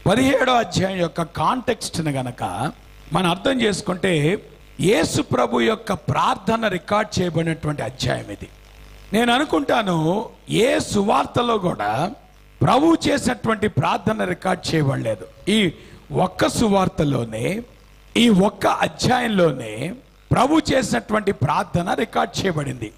పదిహేడో అధ్యాయం యొక్క కాంటెక్స్ట్ని గనక మనం అర్థం చేసుకుంటే యేసు ప్రభు యొక్క ప్రార్థన రికార్డ్ చేయబడినటువంటి అధ్యాయం ఇది నేను అనుకుంటాను ఏ సువార్తలో కూడా ప్రభు చేసినటువంటి ప్రార్థన రికార్డ్ చేయబడలేదు ఈ ఒక్క సువార్తలోనే ఈ ఒక్క అధ్యాయంలోనే ప్రభు చేసినటువంటి ప్రార్థన రికార్డ్ చేయబడింది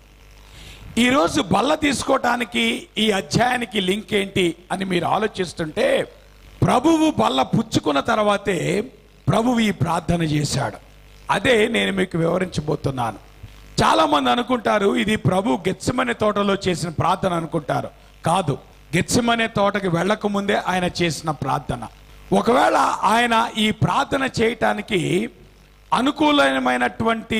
ఈరోజు బల్ల తీసుకోవటానికి ఈ అధ్యాయానికి లింక్ ఏంటి అని మీరు ఆలోచిస్తుంటే ప్రభువు బల్ల పుచ్చుకున్న తర్వాతే ప్రభువు ఈ ప్రార్థన చేశాడు అదే నేను మీకు వివరించబోతున్నాను చాలా మంది అనుకుంటారు ఇది ప్రభు గెత్సమనే తోటలో చేసిన ప్రార్థన అనుకుంటారు కాదు గెత్సమనే తోటకి వెళ్ళక ముందే ఆయన చేసిన ప్రార్థన ఒకవేళ ఆయన ఈ ప్రార్థన చేయటానికి అనుకూలమైనటువంటి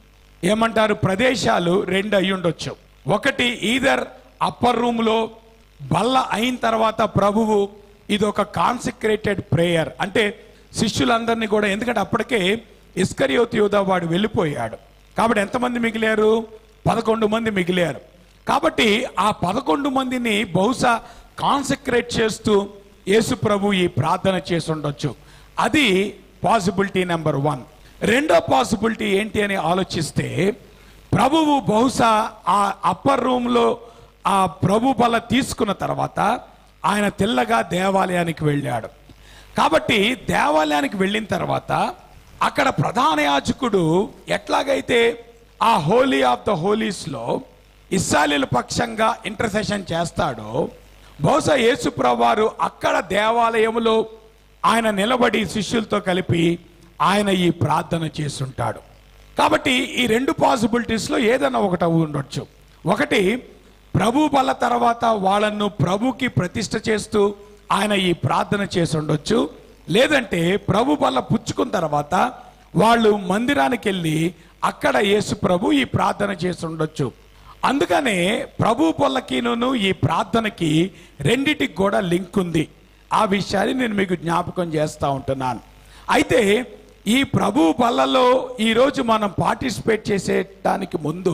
ఏమంటారు ప్రదేశాలు రెండు అయి ఉండొచ్చు ఒకటి ఈదర్ అప్పర్ రూమ్లో బల్ల అయిన తర్వాత ప్రభువు ఇది ఒక కాన్సిక్రేటెడ్ ప్రేయర్ అంటే శిష్యులందరినీ కూడా ఎందుకంటే అప్పటికే ఇస్కరియోత్ యూద వాడు వెళ్ళిపోయాడు కాబట్టి ఎంతమంది మిగిలారు పదకొండు మంది మిగిలారు కాబట్టి ఆ పదకొండు మందిని బహుశా కాన్సక్రేట్ చేస్తూ యేసు ప్రభు ఈ ప్రార్థన చేసి ఉండొచ్చు అది పాసిబిలిటీ నెంబర్ వన్ రెండో పాసిబిలిటీ ఏంటి అని ఆలోచిస్తే ప్రభువు బహుశా ఆ అప్పర్ రూమ్లో ఆ ప్రభు బల తీసుకున్న తర్వాత ఆయన తెల్లగా దేవాలయానికి వెళ్ళాడు కాబట్టి దేవాలయానికి వెళ్ళిన తర్వాత అక్కడ ప్రధాన యాజకుడు ఎట్లాగైతే ఆ హోలీ ఆఫ్ ద హోలీస్లో ఇస్రాయలీల పక్షంగా ఇంటర్సెషన్ చేస్తాడో బహుశా యేసుప్రభు వారు అక్కడ దేవాలయములో ఆయన నిలబడి శిష్యులతో కలిపి ఆయన ఈ ప్రార్థన చేసుంటాడు కాబట్టి ఈ రెండు పాసిబిలిటీస్లో ఏదైనా ఒకటి అవి ఉండొచ్చు ఒకటి ప్రభు బల తర్వాత వాళ్ళను ప్రభుకి ప్రతిష్ట చేస్తూ ఆయన ఈ ప్రార్థన చేసి ఉండొచ్చు లేదంటే ప్రభు బల పుచ్చుకున్న తర్వాత వాళ్ళు మందిరానికి వెళ్ళి అక్కడ యేసు ప్రభు ఈ ప్రార్థన చేసి ఉండొచ్చు అందుకనే ప్రభు బొల్లకిను ఈ ప్రార్థనకి రెండిటికి కూడా లింక్ ఉంది ఆ విషయాన్ని నేను మీకు జ్ఞాపకం చేస్తూ ఉంటున్నాను అయితే ఈ ప్రభు బల్లలో ఈరోజు మనం పార్టిసిపేట్ చేసేటానికి ముందు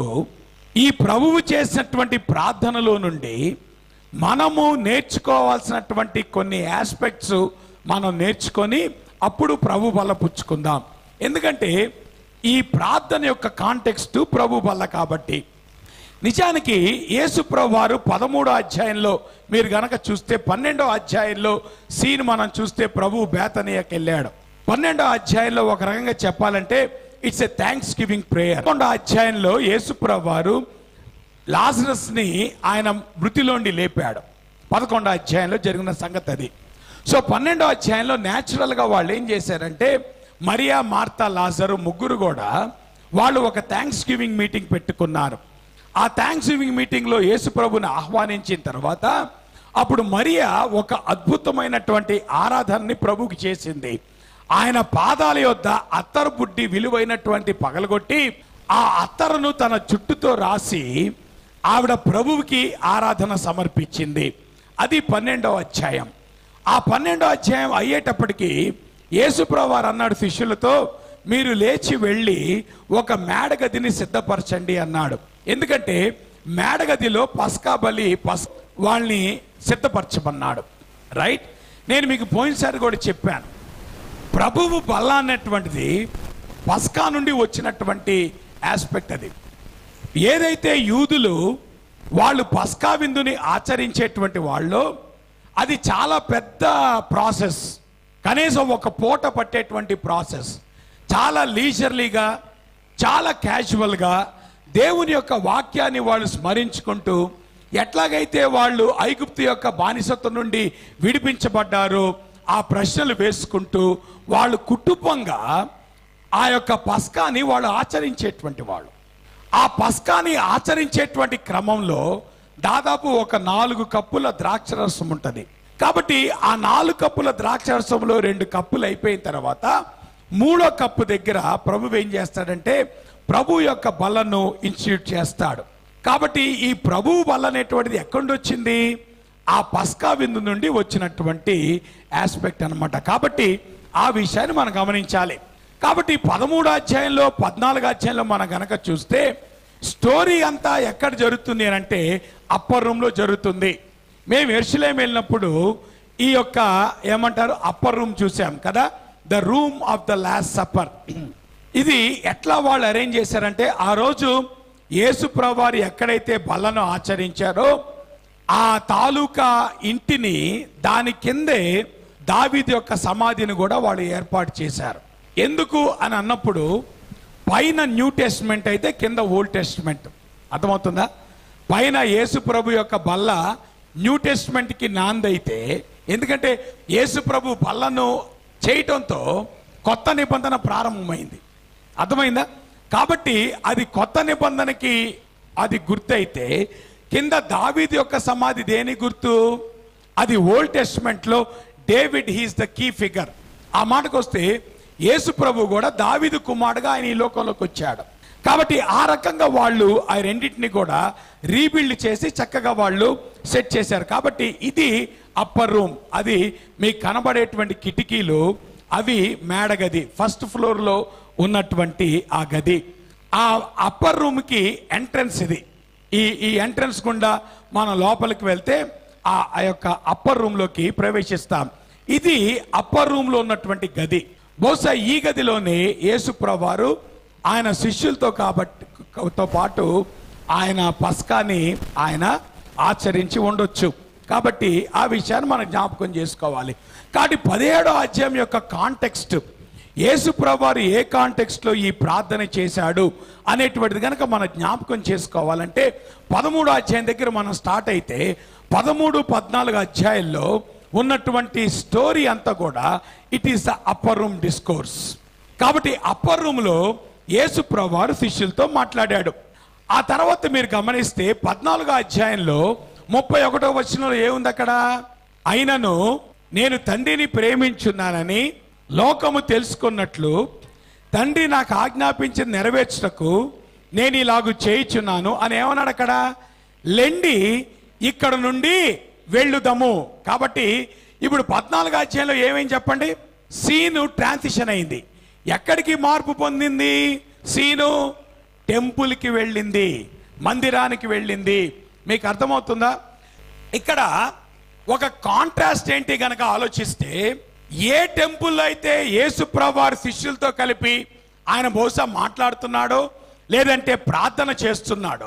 ఈ ప్రభువు చేసినటువంటి ప్రార్థనలో నుండి మనము నేర్చుకోవాల్సినటువంటి కొన్ని ఆస్పెక్ట్స్ మనం నేర్చుకొని అప్పుడు ప్రభు బల్ల పుచ్చుకుందాం ఎందుకంటే ఈ ప్రార్థన యొక్క కాంటెక్స్ట్ ప్రభు బల్ల కాబట్టి నిజానికి యేసు ప్రభు వారు పదమూడో అధ్యాయంలో మీరు గనక చూస్తే పన్నెండో అధ్యాయంలో సీన్ మనం చూస్తే ప్రభు బేతనీయకి వెళ్ళాడు పన్నెండో అధ్యాయంలో ఒక రకంగా చెప్పాలంటే it's a thanksgiving prayer పదకొండో అధ్యాయంలో యేసు ప్రభు వారు లాజరస్ ని ఆయన మృతిలోండి లేపాడు పదకొండో అధ్యాయంలో జరిగిన సంగతి అది సో పన్నెండో అధ్యాయంలో న్యాచురల్ గా వాళ్ళు ఏం చేశారంటే మరియా మార్తా లాజరు ముగ్గురు కూడా వాళ్ళు ఒక థ్యాంక్స్ గివింగ్ మీటింగ్ పెట్టుకున్నారు ఆ థ్యాంక్స్ గివింగ్ మీటింగ్ లో యేసు ప్రభుని ఆహ్వానించిన తర్వాత అప్పుడు మరియా ఒక అద్భుతమైనటువంటి ఆరాధనని ప్రభుకి చేసింది ఆయన పాదాల యొద్ద అత్తరు బుడ్డి విలువైనటువంటి పగలగొట్టి ఆ అత్తరును తన జుట్టుతో రాసి ఆవిడ ప్రభువుకి ఆరాధన సమర్పించింది అది పన్నెండవ అధ్యాయం ఆ పన్నెండో అధ్యాయం అయ్యేటప్పటికి యేసుప్రభు వారు అన్నాడు శిష్యులతో మీరు లేచి వెళ్ళి ఒక మేడగదిని సిద్ధపరచండి అన్నాడు ఎందుకంటే మేడగదిలో పస్కా బలి పస్ వాళ్ళని సిద్ధపరచమన్నాడు రైట్ నేను మీకు పోయినసారి కూడా చెప్పాను ప్రభువు బల్ల అన్నటువంటిది పస్కా నుండి వచ్చినటువంటి ఆస్పెక్ట్ అది ఏదైతే యూదులు వాళ్ళు పస్కా విందుని ఆచరించేటువంటి వాళ్ళు అది చాలా పెద్ద ప్రాసెస్ కనీసం ఒక పూట పట్టేటువంటి ప్రాసెస్ చాలా లీజర్లీగా చాలా క్యాజువల్గా దేవుని యొక్క వాక్యాన్ని వాళ్ళు స్మరించుకుంటూ ఎట్లాగైతే వాళ్ళు ఐగుప్తు యొక్క బానిసత్వం నుండి విడిపించబడ్డారో ఆ ప్రశ్నలు వేసుకుంటూ వాళ్ళు కుటుంబంగా ఆ యొక్క పస్కాని వాళ్ళు ఆచరించేటువంటి వాళ్ళు ఆ పస్కాని ఆచరించేటువంటి క్రమంలో దాదాపు ఒక నాలుగు కప్పుల ద్రాక్షరసం ఉంటుంది కాబట్టి ఆ నాలుగు కప్పుల ద్రాక్షరసంలో రెండు కప్పులు అయిపోయిన తర్వాత మూడో కప్పు దగ్గర ప్రభు ఏం చేస్తాడంటే ప్రభు యొక్క బలను ఇన్స్టిట్యూట్ చేస్తాడు కాబట్టి ఈ ప్రభు బల్ల అనేటువంటిది ఎక్కడి నుండి వచ్చింది ఆ పస్కా విందు నుండి వచ్చినటువంటి ఆస్పెక్ట్ అన్నమాట కాబట్టి ఆ విషయాన్ని మనం గమనించాలి కాబట్టి పదమూడు అధ్యాయంలో పద్నాలుగు అధ్యాయంలో మనం గనక చూస్తే స్టోరీ అంతా ఎక్కడ జరుగుతుంది అని అంటే అప్పర్ రూమ్లో జరుగుతుంది మేము ఎర్షులేం వెళ్ళినప్పుడు ఈ యొక్క ఏమంటారు అప్పర్ రూమ్ చూసాం కదా the room of the last supper ఇది ఎట్లా వాళ్ళు అరేంజ్ చేశారంటే ఆ రోజు యేసు ప్రభువారు ఎక్కడైతే బలను ఆచరించారో ఆ తాలూకా ఇంటిని దాని కిందే దావీదు యొక్క సమాధిని కూడా వాళ్ళు ఏర్పాటు చేశారు ఎందుకు అని అన్నప్పుడు పైన న్యూ టెస్ట్మెంట్ అయితే కింద ఓల్డ్ టెస్ట్మెంట్ అర్థమవుతుందా పైన యేసు ప్రభు యొక్క బల్ల న్యూ టెస్ట్మెంట్కి నాందైతే ఎందుకంటే యేసు ప్రభు బల్లను చేయటంతో కొత్త నిబంధన ప్రారంభమైంది అర్థమైందా కాబట్టి అది కొత్త నిబంధనకి అది గుర్తయితే కింద దావీది యొక్క సమాధి దేని గుర్తు అది ఓల్డ్ టెస్ట్మెంట్ లో David he's the key figure ఆ మాటకు వస్తే యేసు ప్రభు కూడా దావీదు కుమారుడుగా ఆయన ఈ లోకంలోకి వచ్చాడు కాబట్టి ఆ రకంగా వాళ్ళు ఆ రెండింటిని కూడా రీబిల్డ్ చేసి చక్కగా వాళ్ళు సెట్ చేశారు కాబట్టి ఇది అప్పర్ రూమ్ అది మీకు కనబడేటువంటి కిటికీలు అవి మేడ గది ఫస్ట్ ఫ్లోర్ లో ఉన్నటువంటి ఆ గది ఆ అప్పర్ రూమ్ కి ఎంట్రన్స్ ఇది ఈ ఈ ఎంట్రన్స్ గుండా మనం లోపలికి వెళ్తే ఆ ఆ యొక్క అప్పర్ రూమ్ లోకి ప్రవేశిస్తాం ఇది అప్పర్ రూమ్ లో ఉన్నటువంటి గది బహుశా ఈ గదిలోనే యేసుప్రభు వారు ఆయన శిష్యులతో కాబట్టి తో పాటు ఆయన పస్కాని ఆయన ఆచరించి ఉండొచ్చు కాబట్టి ఆ విషయాన్ని మనం జ్ఞాపకం చేసుకోవాలి కాబట్టి పదిహేడో అధ్యాయం యొక్క కాంటెక్స్ట్ యేసు ప్రభువారు ఏ కాంటెక్స్ట్ లో ఈ ప్రార్థన చేశాడు అనేటువంటిది కనుక మనం జ్ఞాపకం చేసుకోవాలంటే పదమూడు అధ్యాయం దగ్గర మనం స్టార్ట్ అయితే పదమూడు పద్నాలుగు అధ్యాయాల్లో ఉన్నటువంటి స్టోరీ అంతా కూడా it is the upper room discourse కాబట్టి అప్పర్ రూమ్ లో యేసు ప్రభువారు శిష్యులతో మాట్లాడాడు ఆ తర్వాత మీరు గమనిస్తే పద్నాలుగో అధ్యాయంలో ముప్పై ఒకటో వచనంలో ఏముంది అక్కడ అయినను నేను తండ్రిని ప్రేమించున్నానని లోకము తెలుసుకున్నట్లు తండ్రి నాకు ఆజ్ఞాపించి నెరవేర్చుటకు నేను ఇలాగు చేయుచున్నాను అని ఏమన్నాడు అక్కడ లెండి ఇక్కడ నుండి వెళ్ళుదము కాబట్టి ఇప్పుడు పద్నాలుగు అధ్యాయంలో ఏమేం చెప్పండి సీను ట్రాన్సిషన్ అయింది ఎక్కడికి మార్పు పొందింది సీను టెంపుల్కి వెళ్ళింది మందిరానికి వెళ్ళింది మీకు అర్థమవుతుందా ఇక్కడ ఒక కాంట్రాస్ట్ ఏంటి గనక ఆలోచిస్తే ఏ టెంపుల్లో అయితే యేసుప్రభు వారి శిష్యులతో కలిపి ఆయన బహుశా మాట్లాడుతున్నాడో లేదంటే ప్రార్థన చేస్తున్నాడో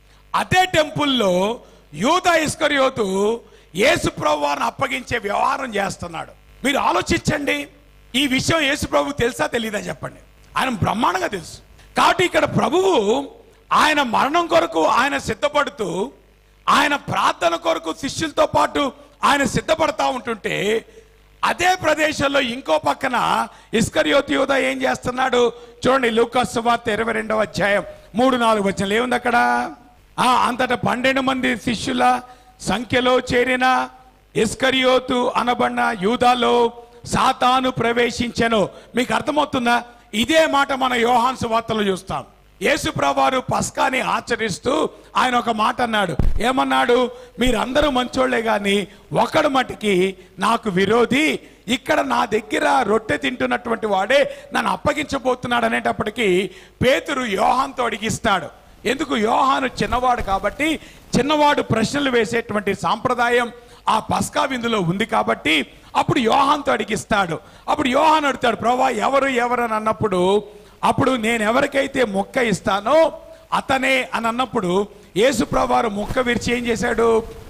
అదే టెంపుల్లో యూద ఇస్కరియోతు యేసుప్రభు వారిని అప్పగించే వ్యవహారం చేస్తున్నాడు మీరు ఆలోచించండి ఈ విషయం యేసుప్రభు తెలుసా తెలీదా చెప్పండి ఆయన బ్రహ్మాండంగా తెలుసు కాబట్టి ఇక్కడ ప్రభువు ఆయన మరణం కొరకు ఆయన సిద్ధపడుతూ ఆయన ప్రార్థన కొరకు శిష్యులతో పాటు ఆయన సిద్ధపడతా ఉంటుంటే అదే ప్రదేశంలో ఇంకో పక్కన ఇస్కరియోతి యోధ ఏం చేస్తున్నాడు చూడండి లూకాస్ వార్త ఇరవై రెండవ అధ్యాయం మూడు నాలుగు వచ్చిన ఏముంది అక్కడ ఆ అంతటా పన్నెండు మంది శిష్యుల సంఖ్యలో చేరిన ఇస్కరియోతు అనబడిన యూదాలో సాతాను ప్రవేశించెను మీకు అర్థమవుతుందా ఇదే మాట మన యోహాన్సు వార్తలో చూస్తాం యేసుప్రభువారు పస్కాని ఆచరిస్తూ ఆయన ఒక మాట అన్నాడు ఏమన్నాడు మీరందరూ మంచోళ్లే గాని ఒకడు మటుకి నాకు విరోధి ఇక్కడ నా దగ్గర రొట్టె తింటున్నటువంటి వాడే నన్ను అప్పగించబోతున్నాడు అనేటప్పటికీ పేతురు యోహాన్తో అడిగిస్తాడు ఎందుకు యోహాను చిన్నవాడు కాబట్టి చిన్నవాడు ప్రశ్నలు వేసేటువంటి సాంప్రదాయం ఆ పస్కా విందులో ఉంది కాబట్టి అప్పుడు యోహాన్తో అడిగిస్తాడు అప్పుడు యోహాన్ అడుగుతాడు ప్రభా ఎవరు ఎవరు అని అన్నప్పుడు అప్పుడు నేను ఎవరికైతే మొక్క ఇస్తానో అతనే అని అన్నప్పుడు యేసు ప్రభువారు మొక్క విరిచి ఏం చేశాడు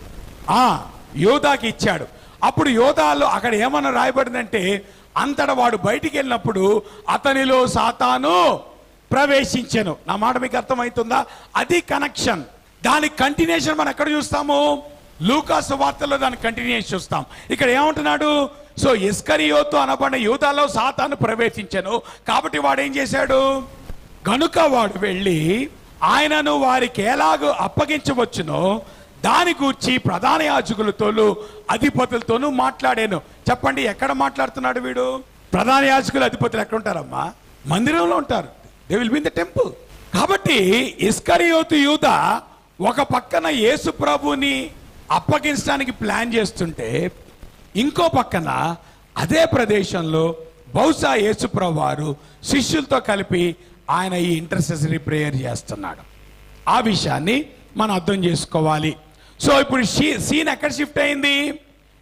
ఆ యోధాకి ఇచ్చాడు అప్పుడు యోధాలు అక్కడ ఏమన్నా రాయబడిందంటే అంతటా వాడు బయటికి వెళ్ళినప్పుడు అతనిలో సాతాను ప్రవేశించెను నా మాట మీకు అర్థమవుతుందా అది కనెక్షన్ దాని కంటిన్యూషన్ మనం ఎక్కడ చూస్తాము లూకాసు వార్తల్లో దాని కంటిన్యూషన్ చూస్తాం ఇక్కడ ఏమంటున్నాడు సో ఇస్కరియోతు అనబడిన యూదాలో సాతాను ప్రవేశించను కాబట్టి వాడు ఏం చేశాడు గనుక వాడు వెళ్ళి ఆయనను వారికి ఎలాగో అప్పగించవచ్చునో దాని గూర్చి ప్రధాన యాజకులతోనూ అధిపతులతోనూ మాట్లాడాను చెప్పండి ఎక్కడ మాట్లాడుతున్నాడు వీడు ప్రధాన యాజకులు అధిపతులు ఎక్కడ ఉంటారమ్మా మందిరంలో ఉంటారు they will be the temple కాబట్టి ఇస్కరియోతు యూద ఒక పక్కన యేసు ప్రభుని అప్పగించడానికి ప్లాన్ చేస్తుంటే ఇంకో పక్కన అదే ప్రదేశంలో బహుశా యేసుప్రభు వారు శిష్యులతో కలిపి ఆయన ఈ ఇంటర్సెసరీ ప్రేయర్ చేస్తున్నాడు ఆ విషయాన్ని మనం అర్థం చేసుకోవాలి సో ఇప్పుడు షీ- సీన్ ఎక్కడ షిఫ్ట్ అయింది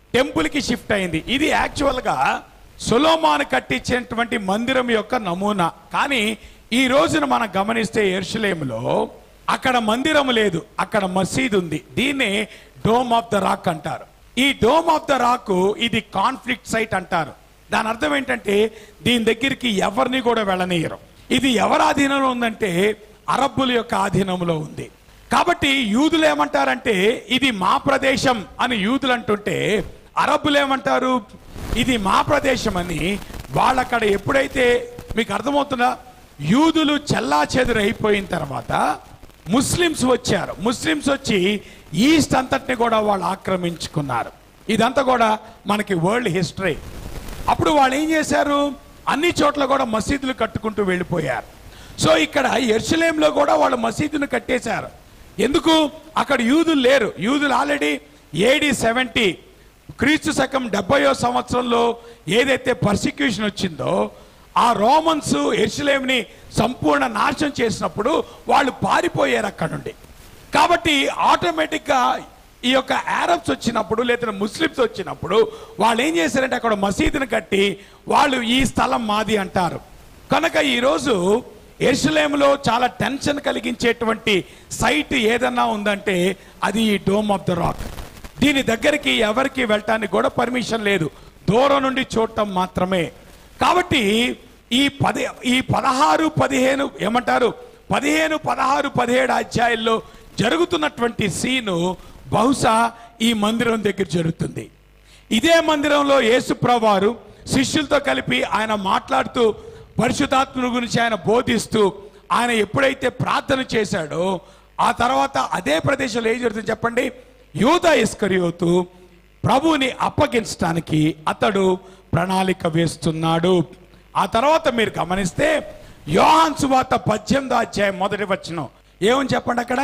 టెంపుల్కి షిఫ్ట్ అయింది ఇది యాక్చువల్గా సొలోమాను కట్టించినటువంటి మందిరం యొక్క నమూనా కానీ ఈ రోజున మనం గమనిస్తే ఎర్షలేములో అక్కడ మందిరం లేదు అక్కడ మసీద్ ఉంది దీన్నే డోమ్ ఆఫ్ ద రాక్ అంటారు ఈ డోమ్ ఆఫ్ ద రాక్ ఇది కాన్ఫ్లిక్ట్ సైట్ అంటారు దాని అర్థం ఏంటంటే దీని దగ్గరికి ఎవరిని కూడా వెళ్ళనీయరు ఇది ఎవరి ఆధీనంలో ఉందంటే అరబ్బుల యొక్క ఆధీనంలో ఉంది కాబట్టి యూదులు ఏమంటారంటే ఇది మా ప్రదేశం అని యూదులు అంటుంటే అరబ్బులు ఏమంటారు ఇది మా ప్రదేశం అని వాళ్ళు అక్కడ ఎప్పుడైతే మీకు అర్థమవుతుందా యూదులు చెల్లా అయిపోయిన తర్వాత ముస్లిమ్స్ వచ్చారు ముస్లిమ్స్ వచ్చి ఈస్ట్ అంతటిని కూడా వాళ్ళు ఆక్రమించుకున్నారు ఇదంతా కూడా మనకి వరల్డ్ హిస్టరీ అప్పుడు వాళ్ళు ఏం చేశారు అన్ని చోట్ల కూడా మసీదులు కట్టుకుంటూ వెళ్ళిపోయారు సో ఇక్కడ ఎర్షలేంలో కూడా వాళ్ళు మసీదును కట్టేశారు ఎందుకు అక్కడ యూదులు లేరు యూదులు ఆల్రెడీ ఏడి సెవెంటీ క్రీస్తు శకం డెబ్బయో సంవత్సరంలో ఏదైతే పర్సిక్యూషన్ వచ్చిందో ఆ రోమన్స్ ఎర్షలేంని సంపూర్ణ నాశనం చేసినప్పుడు వాళ్ళు పారిపోయారు అక్కడ నుండి కాబట్టి ఆటోమేటిక్గా ఈ యొక్క ఆరబ్స్ వచ్చినప్పుడు లేదా ముస్లిమ్స్ వచ్చినప్పుడు వాళ్ళు ఏం చేశారంటే అక్కడ మసీదుని కట్టి వాళ్ళు ఈ స్థలం మాది అంటారు కనుక ఈరోజు ఎర్షలేములో చాలా టెన్షన్ కలిగించేటువంటి సైట్ ఏదన్నా ఉందంటే అది ఈ డోమ్ ఆఫ్ ద రాక్ దీని దగ్గరికి ఎవరికి వెళ్ళటానికి కూడా పర్మిషన్ లేదు దూరం నుండి చూడటం మాత్రమే కాబట్టి ఈ పది ఈ పదహారు పదిహేను ఏమంటారు పదిహేను పదహారు పదిహేడు అధ్యాయుల్లో జరుగుతున్నటువంటి సీను బహుశా ఈ మందిరం దగ్గర జరుగుతుంది ఇదే మందిరంలో యేసుప్రవారు శిష్యులతో కలిపి ఆయన మాట్లాడుతూ పరిశుధాత్మను గురించి ఆయన బోధిస్తూ ఆయన ఎప్పుడైతే ప్రార్థన చేశాడో ఆ తర్వాత అదే ప్రదేశంలో ఏం జరుగుతుంది చెప్పండి యూద ఇస్కరియోతు ప్రభువుని అప్పగించడానికి అతడు ప్రణాళిక వేస్తున్నాడు ఆ తర్వాత మీరు గమనిస్తే యోహాన్ సువార్త పద్దెనిమిదో అధ్యాయం మొదటి వచనం ఏమని చెప్పండి అక్కడ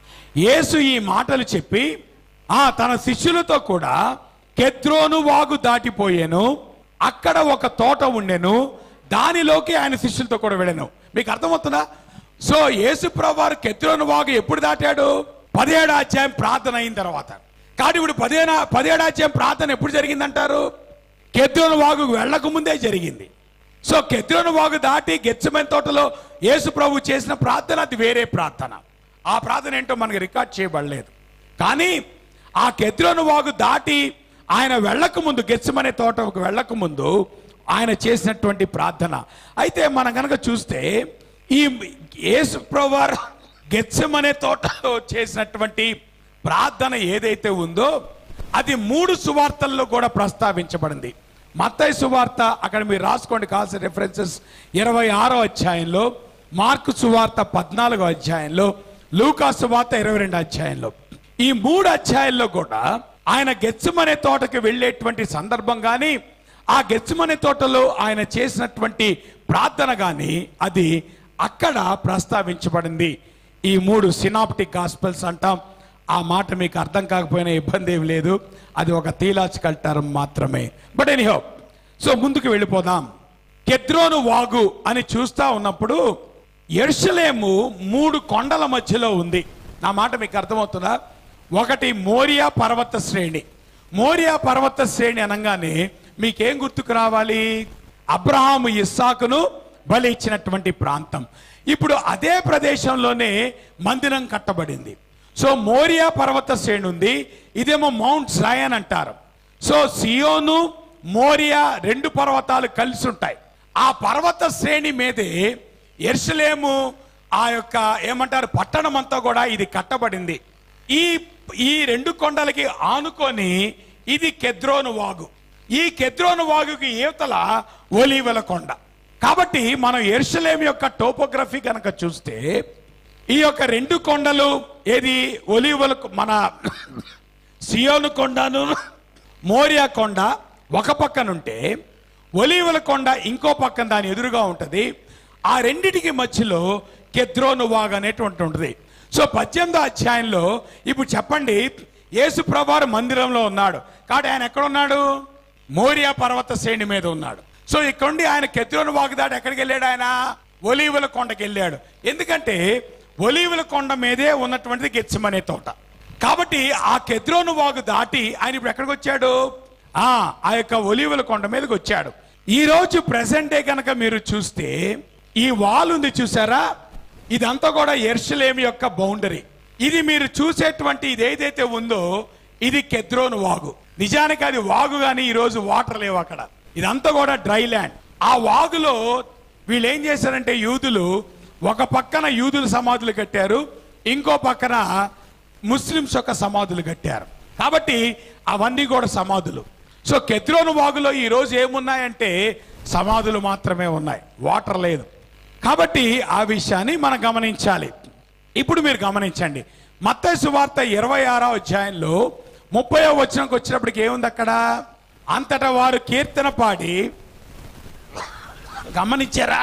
యేసు ఈ మాటలు చెప్పి ఆ తన శిష్యులతో కూడా కెద్రోను వాగు దాటిపోయాను అక్కడ ఒక తోట ఉండెను దానిలోకి ఆయన శిష్యులతో కూడా వెళ్ళాను మీకు అర్థమవుతుందా సో యేసు వారు కెద్రోను వాగు ఎప్పుడు దాటాడు పదిహేడు అధ్యాయం ప్రార్థన అయిన తర్వాత కాబట్టి ఇప్పుడు పదిహేను పదిహేడు అధ్యాయం ప్రార్థన ఎప్పుడు జరిగిందంటారు కెద్రోను వాగు వెళ్ళక ముందే జరిగింది సో కెద్రోను వాగు దాటి గెచ్చమైన తోటలో యేసు ప్రభు చేసిన ప్రార్థన అది వేరే ప్రార్థన ఆ ప్రార్థన ఏంటో మనకి రికార్డ్ చేయబడలేదు కానీ ఆ కెద్రోను వాగు దాటి ఆయన వెళ్ళక ముందు గెచ్చమనే తోటకు వెళ్ళక ముందు ఆయన చేసినటువంటి ప్రార్థన అయితే మనం కనుక చూస్తే ఈ యేసు ప్రభువారు గెచ్చమనే తోటలో చేసినటువంటి ప్రార్థన ఏదైతే ఉందో అది మూడు సువార్తల్లో కూడా ప్రస్తావించబడింది మత్తయి సువార్త అక్కడ మీరు రాసుకోండి కావాల్సిన రెఫరెన్సెస్ ఇరవై ఆరో అధ్యాయంలో మార్కు సువార్త పద్నాలుగో అధ్యాయంలో లూకా సువార్త ఇరవై రెండు అధ్యాయంలో ఈ మూడు అధ్యాయాల్లో కూడా ఆయన గెచ్చమనే తోటకి వెళ్ళేటువంటి సందర్భం కానీ ఆ గెచ్చమనే తోటలో ఆయన చేసినటువంటి ప్రార్థన కానీ అది అక్కడ ప్రస్తావించబడింది ఈ మూడు సినాప్టిక్ గాస్పెల్స్ అంటాం ఆ మాట మీకు అర్థం కాకపోయినా ఇబ్బంది ఏం లేదు అది ఒక థియలాజికల్ టర్మ్ మాత్రమే బట్ ఎనీహో సో ముందుకు వెళ్ళిపోదాం కెద్రోను వాగు అని చూస్తా ఉన్నప్పుడు ఎర్షలేము మూడు కొండల మధ్యలో ఉంది నా మాట మీకు అర్థమవుతుందా ఒకటి మోరియా పర్వత శ్రేణి మోరియా పర్వత శ్రేణి అనగానే మీకేం గుర్తుకు రావాలి అబ్రహాము ఇస్సాకును బలి ఇచ్చినటువంటి ప్రాంతం ఇప్పుడు అదే ప్రదేశంలోనే మందిరం కట్టబడింది సో మోరియా పర్వత శ్రేణి ఉంది ఇదేమో మౌంట్ జయన్ అంటారు సో సియోను మోరియా రెండు పర్వతాలు కలిసి ఉంటాయి ఆ పర్వత శ్రేణి మీదే ఎర్షలేము ఆ యొక్క ఏమంటారు పట్టణం అంతా కూడా ఇది కట్టబడింది ఈ ఈ రెండు కొండలకి ఆనుకొని ఇది కెద్రోను వాగు ఈ కెద్రోను వాగుకి యువతల ఒలీవల కొండ కాబట్టి మనం ఎర్షలేం యొక్క టోపోగ్రఫీ కనుక చూస్తే ఈ యొక్క రెండు కొండలు ఏది ఒలీవల మన సియోను కొండను మోరియా కొండ ఒక పక్కనుంటే ఒలీవల కొండ ఇంకో పక్కన దాని ఎదురుగా ఉంటుంది ఆ రెండిటికి మధ్యలో కెద్రోను వాగ్ అనేటువంటి ఉంటుంది సో పద్దెనిమిదో అధ్యాయంలో ఇప్పుడు చెప్పండి యేసు ప్రభువారు మందిరంలో ఉన్నాడు కాబట్టి ఆయన ఎక్కడ ఉన్నాడు మోరియా పర్వత శ్రేణి మీద ఉన్నాడు సో ఇక్కడ నుండి ఆయన కెద్రోను వాగు దాటి ఎక్కడికి వెళ్ళాడు ఆయన ఒలీవుల కొండకి వెళ్ళాడు ఎందుకంటే ఒలీవుల కొండ మీదే ఉన్నటువంటిది గెచ్చమనే తోట కాబట్టి ఆ కెద్రోను వాగు దాటి ఆయన ఇప్పుడు ఎక్కడికి వచ్చాడు ఆ ఆ యొక్క ఒలివల కొండ మీదకి వచ్చాడు ఈ రోజు ప్రెసెంట్ డే కనుక మీరు చూస్తే ఈ వాల్ ఉంది చూసారా ఇదంతా కూడా ఎర్షలేం యొక్క బౌండరీ ఇది మీరు చూసేటువంటి ఇది ఏదైతే ఉందో ఇది కెద్రోను వాగు నిజానికి అది వాగు కానీ ఈ రోజు వాటర్ లేవు అక్కడ ఇదంతా కూడా డ్రై ల్యాండ్ ఆ వాగులో వీళ్ళు ఏం చేశారంటే యూదులు ఒక పక్కన యూదుల సమాధులు కట్టారు ఇంకో పక్కన ముస్లిమ్స్ యొక్క సమాధులు కట్టారు కాబట్టి అవన్నీ కూడా సమాధులు సో కెత్రోను వాగులో ఈ రోజు ఏమున్నాయంటే సమాధులు మాత్రమే ఉన్నాయి వాటర్ లేదు కాబట్టి ఆ విషయాన్ని మనం గమనించాలి ఇప్పుడు మీరు గమనించండి మత్తయి సువార్త ఇరవై ఆరో అధ్యాయంలో ముప్పై వచనంకి వచ్చినప్పటికి ఏముంది అక్కడ అంతటా వారు కీర్తన పాడి గమనించారా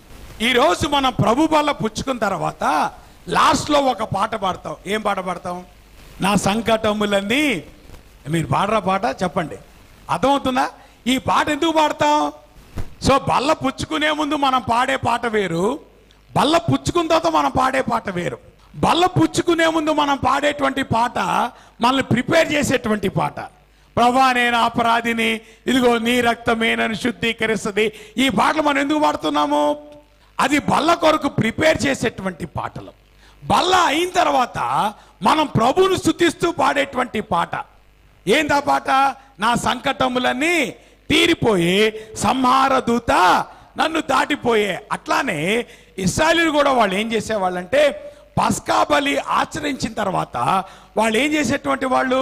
ఈరోజు మనం ప్రభు బల్ల పుచ్చుకున్న తర్వాత లాస్ట్లో ఒక పాట పాడతాం ఏం పాట పాడతాం నా సంకటములన్నీ మీరు పాడరా పాట చెప్పండి అర్థమవుతుందా ఈ పాట ఎందుకు పాడతాం సో బల్ల పుచ్చుకునే ముందు మనం పాడే పాట వేరు బల్ల పుచ్చుకున్న తర్వాత మనం పాడే పాట వేరు బల్ల పుచ్చుకునే ముందు మనం పాడేటువంటి పాట మనల్ని ప్రిపేర్ చేసేటువంటి పాట ప్రభా నేను అపరాధిని ఇదిగో నీ రక్తమే నన్ను శుద్ధీకరిస్తుంది ఈ పాటలు మనం ఎందుకు పాడుతున్నాము అది బల్ల కొరకు ప్రిపేర్ చేసేటువంటి పాటలు బల్ల అయిన తర్వాత మనం ప్రభువును స్థుతిస్తూ పాడేటువంటి పాట ఏందా పాట నా సంకటములన్నీ తీరిపోయి సంహార దూత నన్ను దాటిపోయే అట్లానే ఇస్రాయలీలు కూడా వాళ్ళు ఏం చేసేవాళ్ళంటే పస్కా బలి ఆచరించిన తర్వాత వాళ్ళు ఏం చేసేటువంటి వాళ్ళు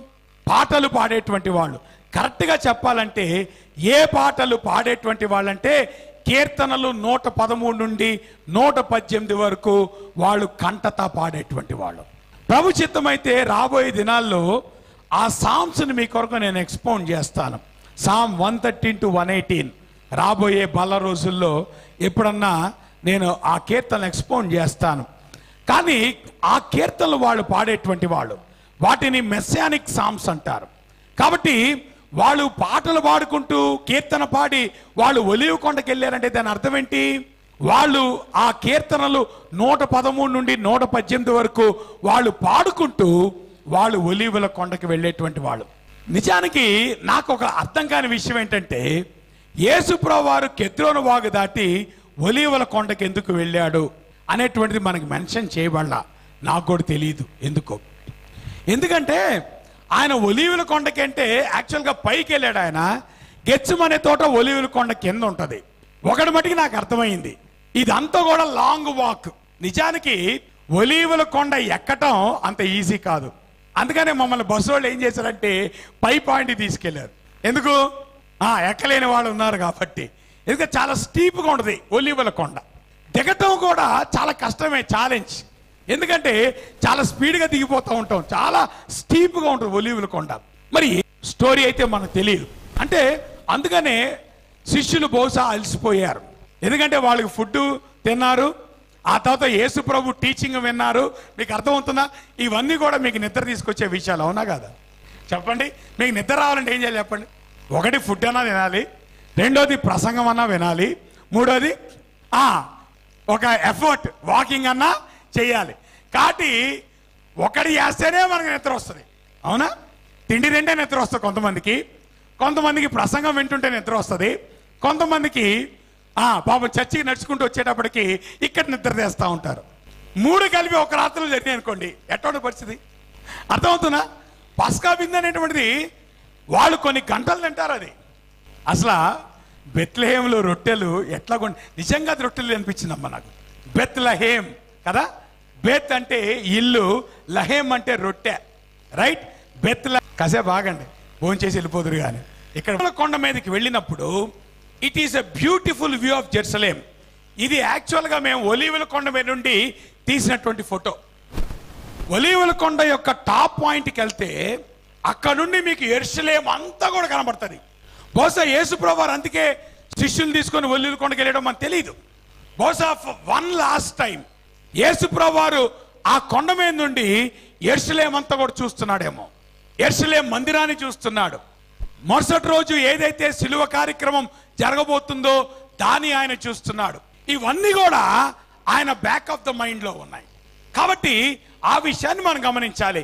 పాటలు పాడేటువంటి వాళ్ళు కరెక్ట్గా చెప్పాలంటే ఏ పాటలు పాడేటువంటి వాళ్ళంటే కీర్తనలు నూట పదమూడు నుండి నూట పద్దెనిమిది వరకు వాళ్ళు కంటతా పాడేటువంటి వాళ్ళు ప్రభు చిత్తమైతే రాబోయే దినాల్లో ఆ సాంగ్స్ని మీ కొరకు నేను ఎక్స్పౌండ్ చేస్తాను Psalm one thirteen to one eighteen రాబోయే బల రోజుల్లో ఎప్పుడన్నా నేను ఆ కీర్తనలు ఎక్స్పౌండ్ చేస్తాను కానీ ఆ కీర్తనలు వాళ్ళు పాడేటువంటి వాళ్ళు వాటిని మెస్సానిక్ సాంగ్స్ అంటారు కాబట్టి వాళ్ళు పాటలు పాడుకుంటూ కీర్తన పాడి వాళ్ళు ఒలివు కొండకి వెళ్ళారంటే దాని అర్థం ఏంటి వాళ్ళు ఆ కీర్తనలు నూట పదమూడు నుండి నూట పద్దెనిమిది వరకు వాళ్ళు పాడుకుంటూ వాళ్ళు ఒలివుల కొండకి వెళ్ళేటువంటి వాళ్ళు నిజానికి నాకు ఒక అర్థం కాని విషయం ఏంటంటే యేసుప్రభు వారు కెద్రోను వాగు దాటి ఒలీవల కొండకి ఎందుకు వెళ్ళాడు అనేటువంటిది మనకి మెన్షన్ చేయబడలా నాకు కూడా తెలియదు ఎందుకో ఎందుకంటే ఆయన ఒలీవుల కొండకంటే యాక్చువల్గా పైకి వెళ్ళాడు ఆయన గెచ్చమనే తోట ఒలీవుల కొండ కింద ఉంటుంది ఒకటి మటుకు నాకు అర్థమైంది ఇదంతా కూడా లాంగ్ వాక్ నిజానికి ఒలీవుల కొండ ఎక్కటం అంత ఈజీ కాదు అందుకనే మమ్మల్ని బస్సు వాళ్ళు ఏం చేశారంటే పై పాయింట్ తీసుకెళ్లారు ఎందుకు ఆ ఎక్కలేని వాళ్ళు ఉన్నారు కాబట్టి ఎందుకంటే చాలా స్టీప్గా ఉంటుంది ఒలీవుల కొండ దిగటం కూడా చాలా కష్టమే ఛాలెంజ్ ఎందుకంటే చాలా స్పీడ్గా దిగిపోతూ ఉంటాం చాలా స్టీప్గా ఉంటుంది ఒలీవుల కొండ మరి స్టోరీ అయితే మనకు తెలియదు అంటే అందుకనే శిష్యులు బహుశా అలసిపోయారు ఎందుకంటే వాళ్ళకి ఫుడ్ తిన్నారు ఆ తర్వాత యేసు ప్రభు టీచింగ్ విన్నారు మీకు అర్థమవుతుందా ఇవన్నీ కూడా మీకు నిద్ర తీసుకొచ్చే విషయాలు అవునా కదా చెప్పండి మీకు నిద్ర రావాలంటే ఏం చేయాలి చెప్పండి ఒకటి ఫుడ్ అన్నా తినాలి రెండోది ప్రసంగం అన్నా వినాలి మూడోది ఆ, ఒక ఎఫర్ట్ వాకింగ్ అన్నా చేయాలి కాబట్టి ఒకటి చేస్తేనే మనకు నిద్ర వస్తుంది అవునా తిండి తింటే నిద్ర వస్తుంది కొంతమందికి కొంతమందికి ప్రసంగం వింటుంటే నిద్ర వస్తుంది కొంతమందికి ఆ పాపం చర్చికి నడుచుకుంటూ వచ్చేటప్పటికి ఇక్కడ నిద్ర చేస్తూ ఉంటారు మూడు కలిపి ఒక రాత్రిలో జరిగినాయి అనుకోండి ఎటువంటి పరిస్థితి అర్థమవుతుందా పస్కా బిందు అనేటువంటిది వాళ్ళు కొన్ని గంటలు తింటారు అది అసలు బెత్లహేంలో రొట్టెలు ఎట్లా కొండ నిజంగా అది రొట్టెలు అనిపించిందమ్మా నాకు బెత్ లహేం కదా బెత్ అంటే ఇల్లు లహేం అంటే రొట్టె రైట్ బెత్ కాసేపు ఆగండి భోజనం చేసి వెళ్ళిపోదురు కానీ ఇక్కడ కొండ మీదకి వెళ్ళినప్పుడు it is a beautiful view of Jerusalem ఇది యాక్చువల్గా మేము ఒలీవుల కొండ మీద నుండి తీసినటువంటి ఫోటో ఒలీవుల కొండ యొక్క టాప్ పాయింట్కి వెళ్తే అక్కడ నుండి మీకు ఎరుసలేం అంతా కూడా కనబడుతుంది బహుశా యేసుప్రభు వారు అందుకే శిష్యులు తీసుకొని ఒలీవుల కొండకి వెళ్ళడం మనకు తెలియదు బహుశా వన్ లాస్ట్ టైం యేసుప్రభు వారు ఆ కొండ మీద నుండి ఎరుసలేం అంతా కూడా చూస్తున్నాడేమో ఎరుసలేం మందిరాన్ని చూస్తున్నాడు మరుసటి రోజు ఏదైతే సిలువ కార్యక్రమం జరగబోతుందో దాన్ని ఆయన చూస్తున్నాడు ఇవన్నీ కూడా ఆయన బ్యాక్ ఆఫ్ ద మైండ్ లో ఉన్నాయి కాబట్టి ఆ విషయాన్ని మనం గమనించాలి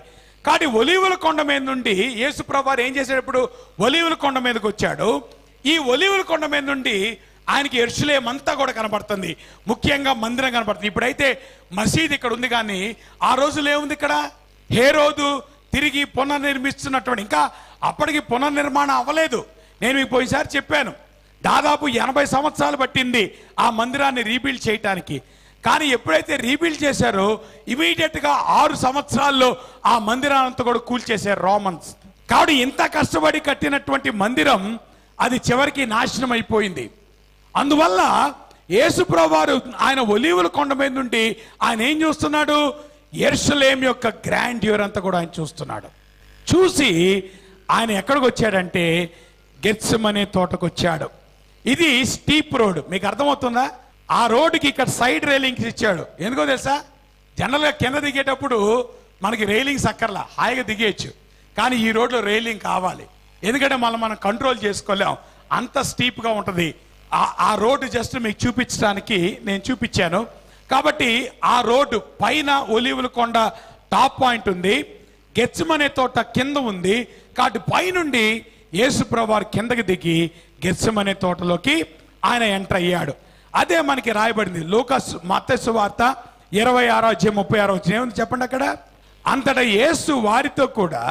కాబట్టి ఒలీవుల కొండ మీద నుండి యేసు ప్రభు ఏం చేసేటప్పుడు ఒలీవుల కొండ మీదకి వచ్చాడు ఈ ఒలీవుల కొండ మీద నుండి ఆయనకి ఎర్షులేం అంతా కూడా కనబడుతుంది ముఖ్యంగా మందిరం కనబడుతుంది ఇప్పుడైతే మసీద్ ఇక్కడ ఉంది కానీ ఆ రోజులు ఏముంది ఇక్కడ హే రోజు తిరిగి పునర్నిర్మిస్తున్నటువంటి ఇంకా అప్పటికి పునర్నిర్మాణం అవ్వలేదు నేను మీకు పోయినసారి చెప్పాను దాదాపు ఎనభై సంవత్సరాలు పట్టింది ఆ మందిరాన్ని రీబిల్డ్ చేయటానికి కానీ ఎప్పుడైతే రీబిల్డ్ చేశారో ఇమీడియట్ గా ఆరు సంవత్సరాల్లో ఆ మందిరానంతా కూడా కూల్చేశారు రోమన్స్ కాబట్టి ఇంత కష్టపడి కట్టినటువంటి మందిరం అది చివరికి నాశనం అయిపోయింది అందువల్ల యేసుప్రభు వారు ఆయన ఒలీవుల కొండ మీద నుండి ఆయన ఏం చూస్తున్నాడు ఎర్షలేం యొక్క గ్రాండ్యూర్ అంతా కూడా ఆయన చూస్తున్నాడు చూసి ఆయన ఎక్కడికి వచ్చాడంటే గెత్సమ్ అనే తోటకు వచ్చాడు ఇది స్టీప్ రోడ్ మీకు అర్థమవుతుందా ఆ రోడ్డుకి ఇక్కడ సైడ్ రైలింగ్స్ ఇచ్చాడు ఎందుకో తెలుసా జనరల్గా కింద దిగేటప్పుడు మనకి రైలింగ్స్ అక్కర్లా హాయిగా దిగేయచ్చు కానీ ఈ రోడ్లో రైలింగ్ కావాలి ఎందుకంటే మనం మనం కంట్రోల్ చేసుకోలేం అంత స్టీప్గా ఉంటుంది ఆ- ఆ రోడ్డు జస్ట్ మీకు చూపించడానికి నేను చూపించాను కాబట్టి ఆ రోడ్డు పైన ఒలివుల కొండ టాప్ పాయింట్ ఉంది గెచ్చమనే తోట కింద ఉంది కాబట్టి పైనుండి యేసుప్రభు కిందకి దిగి గెచ్చమనే తోటలోకి ఆయన ఎంటర్ అయ్యాడు అదే మనకి రాయబడింది లూకస్ మత్తసు వార్త ఇరవై ఆరో అధ్యాయం ముప్పై ఆరో వచ్చిన ఏముంది చెప్పండి అక్కడ అంతటా యేసు వారితో కూడా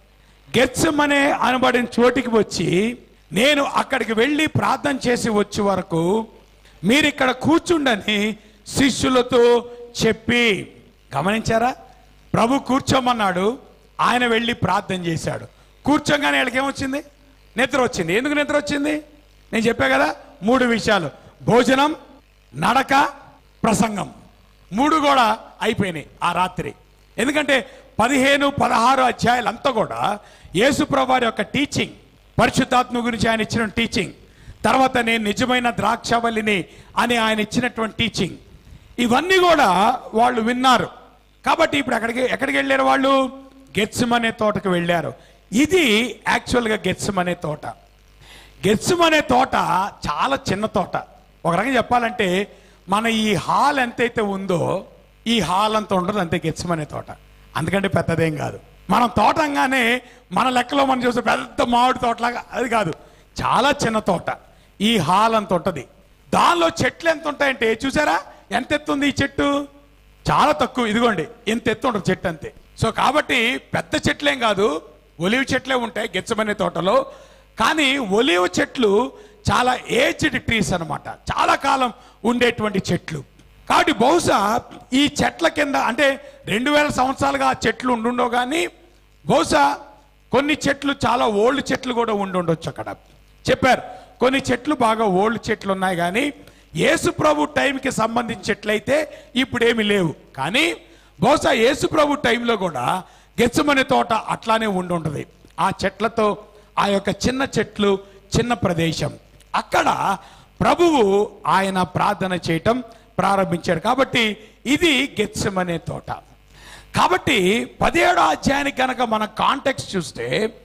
గెత్సమనే అనబడిన చోటికి వచ్చి నేను అక్కడికి వెళ్ళి ప్రార్థన చేసి వచ్చే వరకు మీరు ఇక్కడ కూర్చుండని శిష్యులతో చెప్పి గమనించారా ప్రభు కూర్చోమన్నాడు ఆయన వెళ్ళి ప్రార్థన చేశాడు కూర్చోగానే వీళ్ళకి ఏమొచ్చింది నిద్ర వచ్చింది ఎందుకు నిద్ర వచ్చింది నేను చెప్పా కదా మూడు విషయాలు భోజనం నడక ప్రసంగం మూడు కూడా అయిపోయినాయి ఆ రాత్రి ఎందుకంటే పదిహేను పదహారు అధ్యాయులు అంతా కూడా యేసుప్రభు వారి యొక్క టీచింగ్ పరిశుద్ధాత్మ గురించి ఆయన ఇచ్చిన టీచింగ్ తర్వాత నేను నిజమైన ద్రాక్షవల్లిని అని ఆయన ఇచ్చినటువంటి టీచింగ్ ఇవన్నీ కూడా వాళ్ళు విన్నారు కాబట్టి ఇప్పుడు ఎక్కడికి ఎక్కడికి వెళ్ళారు వాళ్ళు గెత్సం అనే తోటకు వెళ్ళారు ఇది యాక్చువల్గా గెత్సం అనే తోట గెత్సం అనే తోట చాలా చిన్న తోట ఒక రకంగా చెప్పాలంటే మన ఈ హాల్ ఎంతైతే ఉందో ఈ హాల్ అంత ఉండదు అంతే గెత్సం అనే తోట అందుకంటే పెద్దదేం కాదు మనం తోట అనగానే మన లెక్కలో మనం చూస్తే పెద్ద మామిడి తోటలాగా అది కాదు చాలా చిన్న తోట ఈ హాల్ అంత ఉంటుంది దానిలో చెట్లు ఎంత ఉంటాయంటే చూసారా ఎంత ఎత్తు ఉంది ఈ చెట్టు చాలా తక్కువ ఇదిగోండి ఇంత ఎత్తు ఉంటుంది చెట్టు అంతే సో కాబట్టి పెద్ద చెట్లేం కాదు ఒలివ్ చెట్లే ఉంటాయి గెచ్చమనే తోటలో కానీ ఒలివ్ చెట్లు చాలా ఏజ్డ్ ట్రీస్ అన్నమాట చాలా కాలం ఉండేటువంటి చెట్లు కాబట్టి బహుశా ఈ చెట్ల కింద అంటే రెండు వేల సంవత్సరాలుగా ఆ చెట్లు ఉండుండో కానీ బహుశా కొన్ని చెట్లు చాలా ఓల్డ్ చెట్లు కూడా ఉండి ఉండొచ్చు అక్కడ చెప్పారు కొన్ని చెట్లు బాగా ఓల్డ్ చెట్లు ఉన్నాయి కానీ యేసు ప్రభు టైంకి సంబంధించిన చెట్లయితే ఇప్పుడేమి లేవు కానీ బహుశా యేసు ప్రభు టైంలో కూడా గెచ్చమనే తోట అట్లానే ఉండి ఉంటుంది ఆ చెట్లతో ఆ యొక్క చిన్న చెట్లు చిన్న ప్రదేశం అక్కడ ప్రభువు ఆయన ప్రార్థన చేయటం ప్రారంభించాడు కాబట్టి ఇది గెచ్చమనే తోట కాబట్టి పదిహేడో అధ్యాయానికి కనుక మన కాంటెక్స్ట్ చూస్తే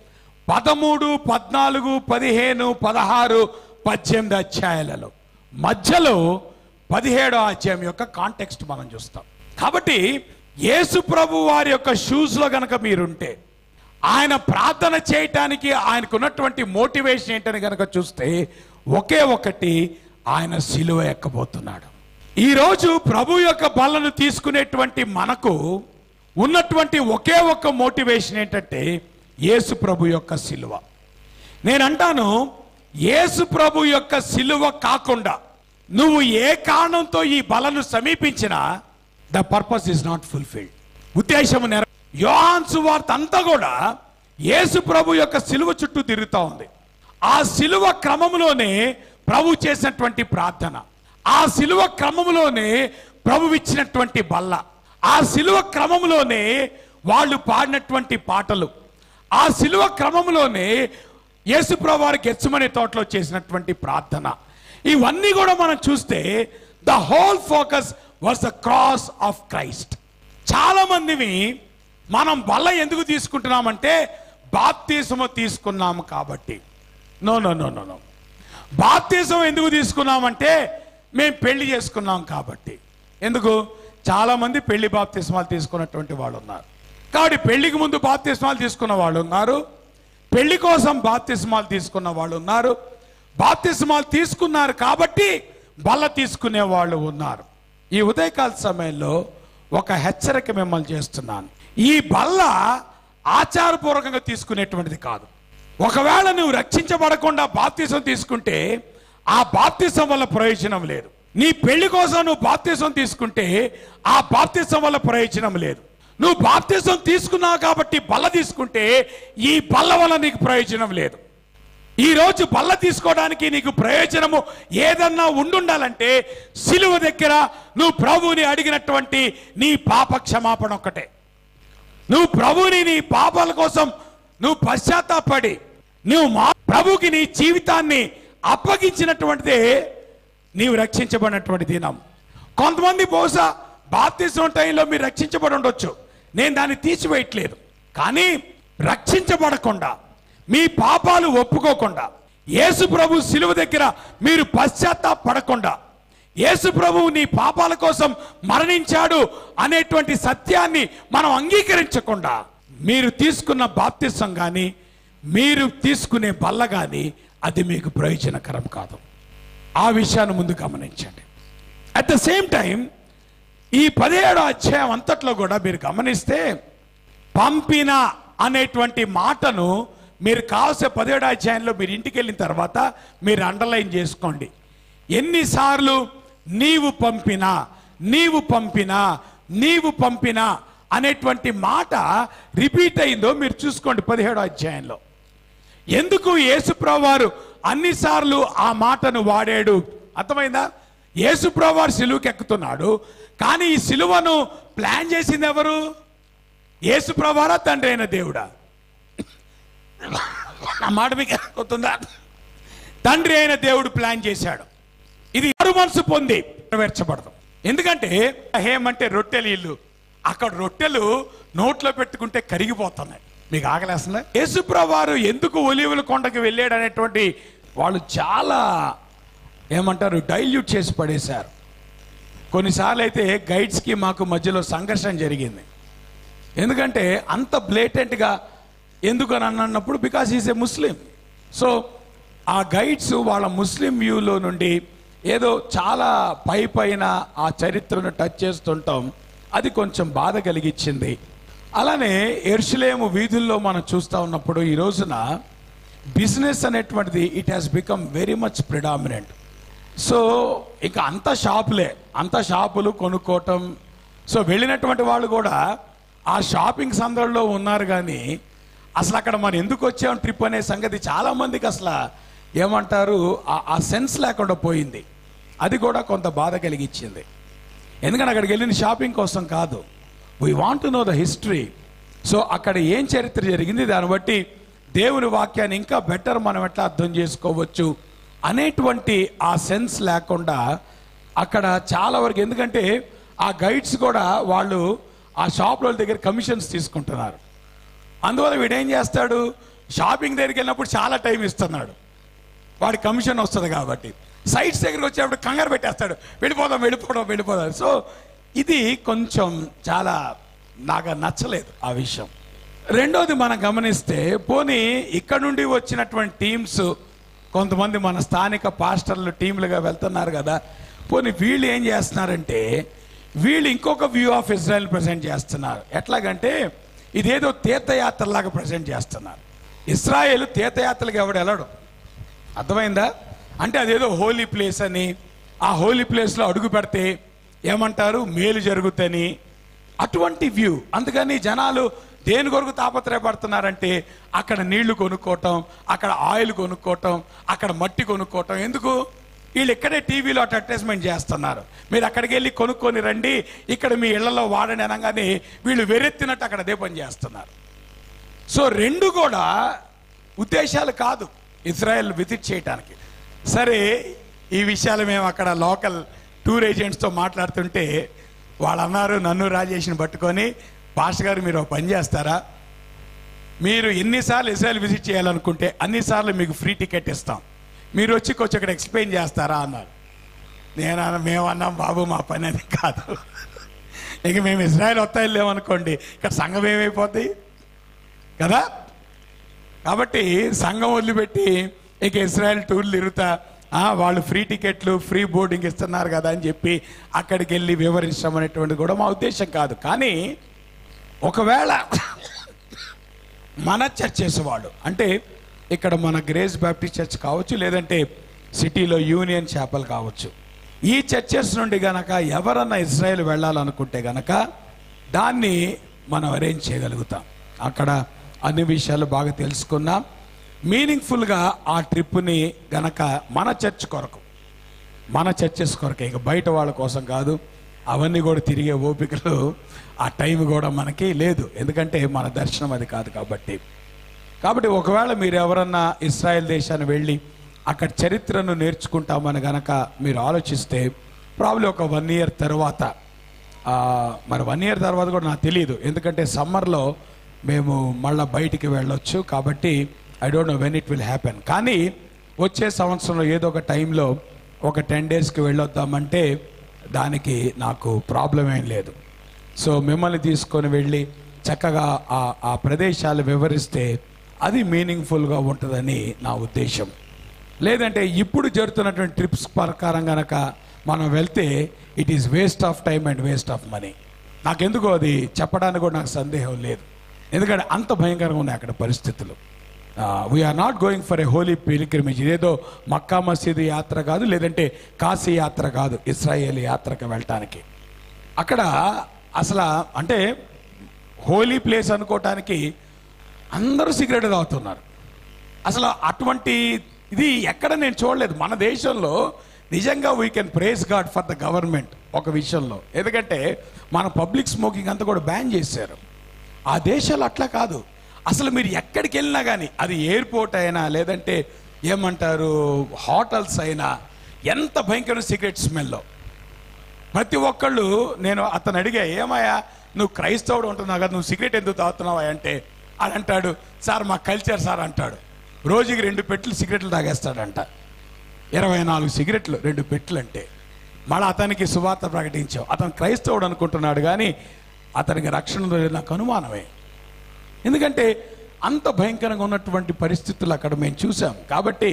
పదమూడు పద్నాలుగు పదిహేను పదహారు పద్దెనిమిది అధ్యాయాలలో మధ్యలో పదిహేడో అధ్యాయం యొక్క కాంటెక్స్ట్ మనం చూస్తాం కాబట్టి యేసు ప్రభు వారి యొక్క షూస్లో గనక మీరుంటే ఆయన ప్రార్థన చేయటానికి ఆయనకున్నటువంటి మోటివేషన్ ఏంటని గనక చూస్తే ఒకే ఒకటి ఆయన సిలువ ఎక్కబోతున్నాడు ఈరోజు ప్రభు యొక్క బలను తీసుకునేటువంటి మనకు ఉన్నటువంటి ఒకే ఒక్క మోటివేషన్ ఏంటంటే యేసు ప్రభు యొక్క సిలువ నేను అంటాను యేసు ప్రభు యొక్క సిలువ కాకుండా నువ్వు ఏ కారణంతో ఈ బలను సమీపించినా the purpose is not fulfilled ఉద్దేశం నెర యోహాన్ సువార్త అంతా కూడా యేసు ప్రభు యొక్క సిలువ చుట్టూ తిరుగుతూ ఉంది ఆ సిలువ క్రమంలోనే ప్రభు చేసినటువంటి ప్రార్థన ఆ సిలువ క్రమంలోనే ప్రభు ఇచ్చినటువంటి బల్ల ఆ సిలువ క్రమంలోనే వాళ్ళు పాడినటువంటి పాటలు ఆ సిలువ క్రమంలోనే యేసుప్రభు వారి గెచ్చమనే తోటలో చేసినటువంటి ప్రార్థన ఇవన్నీ కూడా మనం చూస్తే the whole focus was the cross of Christ చాలా మందిని మనం బల్ల ఎందుకు తీసుకుంటున్నామంటే బాప్తీసము తీసుకున్నాము కాబట్టి no no no no no బాప్తీసం ఎందుకు తీసుకున్నామంటే మేము పెళ్లి చేసుకున్నాం కాబట్టి ఎందుకు చాలా మంది పెళ్లి బాప్తిస్మాలు తీసుకున్నటువంటి వాళ్ళు ఉన్నారు కాబట్టి పెళ్లికి ముందు బాప్తిస్మాలు తీసుకున్న వాళ్ళు ఉన్నారు పెళ్లి కోసం బాప్తిస్మాలు తీసుకున్న వాళ్ళు ఉన్నారు బాప్తిస్మాలు తీసుకున్నారు కాబట్టి బల్ల తీసుకునే వాళ్ళు ఉన్నారు ఈ ఉదయకాల సమయంలో ఒక హెచ్చరిక మిమ్మల్ని చేస్తున్నాను ఈ బల్ల ఆచారపూర్వకంగా తీసుకునేటువంటిది కాదు ఒకవేళ నువ్వు రక్షించబడకుండా బాప్తిసం తీసుకుంటే ఆ బాప్తిసం వల్ల ప్రయోజనం లేదు నీ పెళ్లి కోసం నువ్వు బాప్తిసం తీసుకుంటే ఆ బాప్తిసం వల్ల ప్రయోజనం లేదు నువ్వు బాప్తిసం తీసుకున్నావు కాబట్టి బల్ల తీసుకుంటే ఈ బల్ల వల్ల నీకు ప్రయోజనం లేదు ఈ రోజు బల్ల తీసుకోవడానికి నీకు ప్రయోజనము ఏదన్నా ఉండుండాలంటే సిలువ దగ్గర నువ్వు ప్రభువుని అడిగినటువంటి నీ పాప క్షమాపణ ఒక్కటే నువ్వు ప్రభుని నీ పాపాల కోసం నువ్వు పశ్చాత్తాపడి నువ్వు మా ప్రభుకి నీ జీవితాన్ని అప్పగించినటువంటిదే నీవు రక్షించబడినటువంటి దినం కొంతమంది బహుశా బాప్తిసం టైంలో మీరు రక్షించబడి ఉండొచ్చు నేను దాన్ని తీసివేయట్లేదు కానీ రక్షించబడకుండా మీ పాపాలు ఒప్పుకోకుండా యేసు ప్రభు సిలువ దగ్గర మీరు పశ్చాత్తాపడకుండా యేసు ప్రభువు నీ పాపాల కోసం మరణించాడు అనేటువంటి సత్యాన్ని మనం అంగీకరించకుండా మీరు తీసుకున్న బాప్తిసం కానీ మీరు తీసుకునే బల్ల కానీ అది మీకు ప్రయోజనకరం కాదు ఆ విషయాన్ని ముందు గమనించండి అట్ ద సేమ్ టైం ఈ పదిహేడో అధ్యాయం అంతట్లో కూడా మీరు గమనిస్తే పంపిన అనేటువంటి మాటను మీరు కావలసిన పదిహేడో అధ్యాయంలో మీరు ఇంటికి వెళ్ళిన తర్వాత మీరు అండర్లైన్ చేసుకోండి ఎన్నిసార్లు నీవు పంపినా నీవు పంపినా నీవు పంపినా అనేటువంటి మాట రిపీట్ అయిందో మీరు చూసుకోండి పదిహేడో అధ్యాయంలో ఎందుకు యేసుప్రవారు అన్నిసార్లు ఆ మాటను వాడాడు అర్థమైందా యేసుప్రవారు సిలువకి ఎక్కుతున్నాడు కానీ ఈ సిలువను ప్లాన్ చేసింది ఎవరు యేసుప్రవారా తండ్రి అయిన దేవుడా ఆ మాట మీకు అర్థమవుతుందా తండ్రి అయిన దేవుడు ప్లాన్ చేశాడు ఇది ఆరు మనసు పొంది నెరవేర్చబడదు ఎందుకంటే ఏమంటే రొట్టెలు ఇల్లు అక్కడ రొట్టెలు నోట్లో పెట్టుకుంటే కరిగిపోతున్నాయి మీకు ఆకలేస్తుందా యేసుప్రభు వారు ఎందుకు ఒలివుల కొండకి వెళ్ళాడు అనేటువంటి వాళ్ళు చాలా ఏమంటారు డైల్యూట్ చేసి పడేశారు కొన్నిసార్లు అయితే గైడ్స్కి మాకు మధ్యలో సంఘర్షణ జరిగింది ఎందుకంటే అంత బ్లేటెంట్గా ఎందుకు అని అన్నప్పుడు because is a Muslim so ఆ గైడ్స్ వాళ్ళ ముస్లిం వ్యూలో నుండి ఏదో చాలా పై పైన ఆ చరిత్రను టచ్ చేస్తుంటాం అది కొంచెం బాధ కలిగించింది అలానే ఎర్షులేము వీధుల్లో మనం చూస్తూ ఉన్నప్పుడు ఈ రోజున బిజినెస్ అనేటువంటిది it has become very much predominant so ఇక అంత షాపులే అంత షాపులు కొనుక్కోవటం సో వెళ్ళినటువంటి వాళ్ళు కూడా ఆ షాపింగ్ సందర్లో ఉన్నారు కానీ అసలు అక్కడ మనం ఎందుకు వచ్చాం ట్రిప్ అనే సంగతి చాలా మందికి అసలు ఏమంటారు ఆ- ఆ సెన్స్ లేకుండా పోయింది అది కూడా కొంత బాధ కలిగించింది ఎందుకంటే అక్కడికి వెళ్ళిన షాపింగ్ కోసం కాదు we want to know the history so అక్కడ ఏం చరిత్ర జరిగింది దాన్ని బట్టి దేవుని వాక్యాన్ని ఇంకా బెటర్ మనం ఎట్లా అర్థం చేసుకోవచ్చు అనేటువంటి ఆ సెన్స్ లేకుండా అక్కడ చాలా వరకు ఎందుకంటే ఆ గైడ్స్ కూడా వాళ్ళు ఆ షాప్ల దగ్గర కమిషన్స్ తీసుకుంటున్నారు అందువల్ల వీడేం చేస్తాడు షాపింగ్ దగ్గరికి వెళ్ళినప్పుడు చాలా టైం ఇస్తున్నాడు వాడి కమిషన్ వస్తుంది కాబట్టి సైట్స్ దగ్గరికి వచ్చేటప్పుడు కంగారు పెట్టేస్తాడు వెళ్ళిపోదాం వెళ్ళిపోదాం వెళ్ళిపోదాం సో ఇది కొంచెం చాలా నాకు నచ్చలేదు ఆ విషయం రెండోది మనం గమనిస్తే పోనీ ఇక్కడ నుండి వచ్చినటువంటి టీమ్స్ కొంతమంది మన స్థానిక పాస్టర్లు టీంలుగా వెళ్తున్నారు కదా పోనీ వీళ్ళు ఏం చేస్తున్నారంటే వీళ్ళు ఇంకొక వ్యూ ఆఫ్ ఇజ్రాయెల్ ప్రజెంట్ చేస్తున్నారు ఎట్లాగంటే ఇదేదో తీర్థయాత్రలాగా ప్రజెంట్ చేస్తున్నారు ఇస్రాయేల్ తీర్థయాత్రలకు ఎవడు వెళ్ళడు అర్థమైందా అంటే అదేదో హోలీ ప్లేస్ అని ఆ హోలీ ప్లేస్లో అడుగు పెడితే ఏమంటారు మేలు జరుగుతని అటువంటి వ్యూ అందుకని జనాలు దేని కొరకు తాపత్రయపడుతున్నారంటే అక్కడ నీళ్లు కొనుక్కోవటం అక్కడ ఆయిల్ కొనుక్కోవటం అక్కడ మట్టి కొనుక్కోవటం ఎందుకు వీళ్ళు ఇక్కడే టీవీలో అడ్వర్టైజ్మెంట్ చేస్తున్నారు మీరు అక్కడికి వెళ్ళి కొనుక్కొని రండి ఇక్కడ మీ ఇళ్లలో వాడని అనగానే వీళ్ళు వెరెత్తినట్టు అక్కడ అదే పని చేస్తున్నారు సో రెండు కూడా ఉద్దేశాలు కాదు ఇజ్రాయెల్ విజిట్ చేయడానికి సరే ఈ విషయాలు మేము అక్కడ లోకల్ టూర్ ఏజెంట్స్తో మాట్లాడుతుంటే వాళ్ళు అన్నారు నన్ను రాజేష్ని పట్టుకొని పాష గారు మీరు ఒక పని చేస్తారా మీరు ఎన్నిసార్లు ఇజ్రాయెల్ విజిట్ చేయాలనుకుంటే అన్నిసార్లు మీకు ఫ్రీ టికెట్ ఇస్తాం మీరు వచ్చి కొంచెం ఇక్కడ ఎక్స్ప్లెయిన్ చేస్తారా అన్నారు నేను అన్నా- మేము అన్నాం బాబు మా పని అది కాదు ఇక మేము ఇజ్రాయెల్ వస్తాయి లేవనుకోండి ఇక్కడ సంఘం ఏమైపోద్ది కదా కాబట్టి సంఘం వదిలిపెట్టి ఇక ఇజ్రాయెల్ టూర్లు తిరుగుతా ఆ, వాళ్ళు ఫ్రీ టికెట్లు ఫ్రీ బోర్డింగ్ ఇస్తున్నారు కదా అని చెప్పి అక్కడికి వెళ్ళి వివరించడం అనేటువంటిది కూడా మా ఉద్దేశం కాదు కానీ ఒకవేళ మన చర్చెస్ వాళ్ళు అంటే ఇక్కడ మన గ్రేస్ బ్యాప్టిస్ట్ చర్చ్ కావచ్చు లేదంటే సిటీలో యూనియన్ చేపలు కావచ్చు ఈ చర్చెస్ నుండి గనక ఎవరన్నా ఇజ్రాయెల్ వెళ్ళాలనుకుంటే గనక దాన్ని మనం అరేంజ్ చేయగలుగుతాం అక్కడ అన్ని విషయాలు బాగా తెలుసుకున్నాం మీనింగ్ఫుల్గా ఆ ట్రిప్ని గనక మన చర్చ్ కొరకు మన చర్చెస్ కొరకే ఇక బయట వాళ్ళ కోసం కాదు అవన్నీ కూడా తిరిగే ఓపికలు ఆ టైం కూడా మనకి లేదు ఎందుకంటే మన దర్శనం అది కాదు కాబట్టి కాబట్టి ఒకవేళ మీరు ఎవరన్నా ఇస్రాయెల్ దేశాన్ని వెళ్ళి అక్కడ చరిత్రను నేర్చుకుంటామని గనక మీరు ఆలోచిస్తే ప్రాబ్లీ ఒక వన్ ఇయర్ తర్వాత ఆ, మరి వన్ ఇయర్ తర్వాత కూడా నాకు తెలియదు ఎందుకంటే సమ్మర్లో మేము మళ్ళీ బయటికి వెళ్ళొచ్చు కాబట్టి I don't know when it will happen కానీ వచ్చే సంవత్సరంలో ఏదో ఒక టైంలో ఒక టెన్ డేస్కి వెళ్ళొద్దామంటే దానికి నాకు ప్రాబ్లం ఏం లేదు సో మిమ్మల్ని తీసుకొని వెళ్ళి చక్కగా ఆ ఆ ప్రదేశాలు వివరిస్తే అది మీనింగ్ఫుల్గా ఉంటుందని నా ఉద్దేశం లేదంటే ఇప్పుడు జరుగుతున్నటువంటి ట్రిప్స్ ప్రకారం గనక మనం వెళ్తే it is waste of time and waste of money నాకెందుకో అది చెప్పడానికి కూడా నాకు సందేహం లేదు ఎందుకంటే అంత భయంకరంగా ఉన్నాయి అక్కడ పరిస్థితులు we are not going for a holy pilgrimage ఇదేదో మక్కా మసీదు యాత్ర కాదు లేదంటే కాశీ యాత్ర కాదు ఇస్రాయేల్ యాత్రకు వెళ్ళటానికి అక్కడ అసలు అంటే హోలీ ప్లేస్ అనుకోవటానికి అందరూ సిగరెట్ తాగుతున్నారు అసలు అటువంటి ఇది ఎక్కడ నేను చూడలేదు మన దేశంలో నిజంగా we can praise God for the government ఒక విషయంలో ఎందుకంటే మన పబ్లిక్ స్మోకింగ్ అంతా కూడా బ్యాన్ చేశారు ఆ దేశాలు అట్లా కాదు అసలు మీరు ఎక్కడికి వెళ్ళినా కానీ అది ఎయిర్పోర్ట్ అయినా లేదంటే ఏమంటారు హోటల్స్ అయినా ఎంత భయంకర సిగరెట్ స్మెల్లో ప్రతి ఒక్కళ్ళు నేను అతను అడిగా ఏమయ్యా నువ్వు క్రైస్తవుడు ఉంటున్నావు కదా నువ్వు సిగరెట్ ఎందుకు తాగుతున్నావా అంటే అని అంటాడు సార్ మా కల్చర్ సార్ అంటాడు రోజుకి రెండు పెట్లు సిగరెట్లు తాగేస్తాడంట ఇరవై నాలుగు సిగరెట్లు రెండు పెట్లు అంటే మళ్ళీ అతనికి సువార్త ప్రకటించావు అతను క్రైస్తవుడు అనుకుంటున్నాడు కానీ అతనికి రక్షణ ఉందో లేదో నాకు అనుమానమే ఎందుకంటే అంత భయంకరంగా ఉన్నటువంటి పరిస్థితులు అక్కడ మేము చూసాం కాబట్టి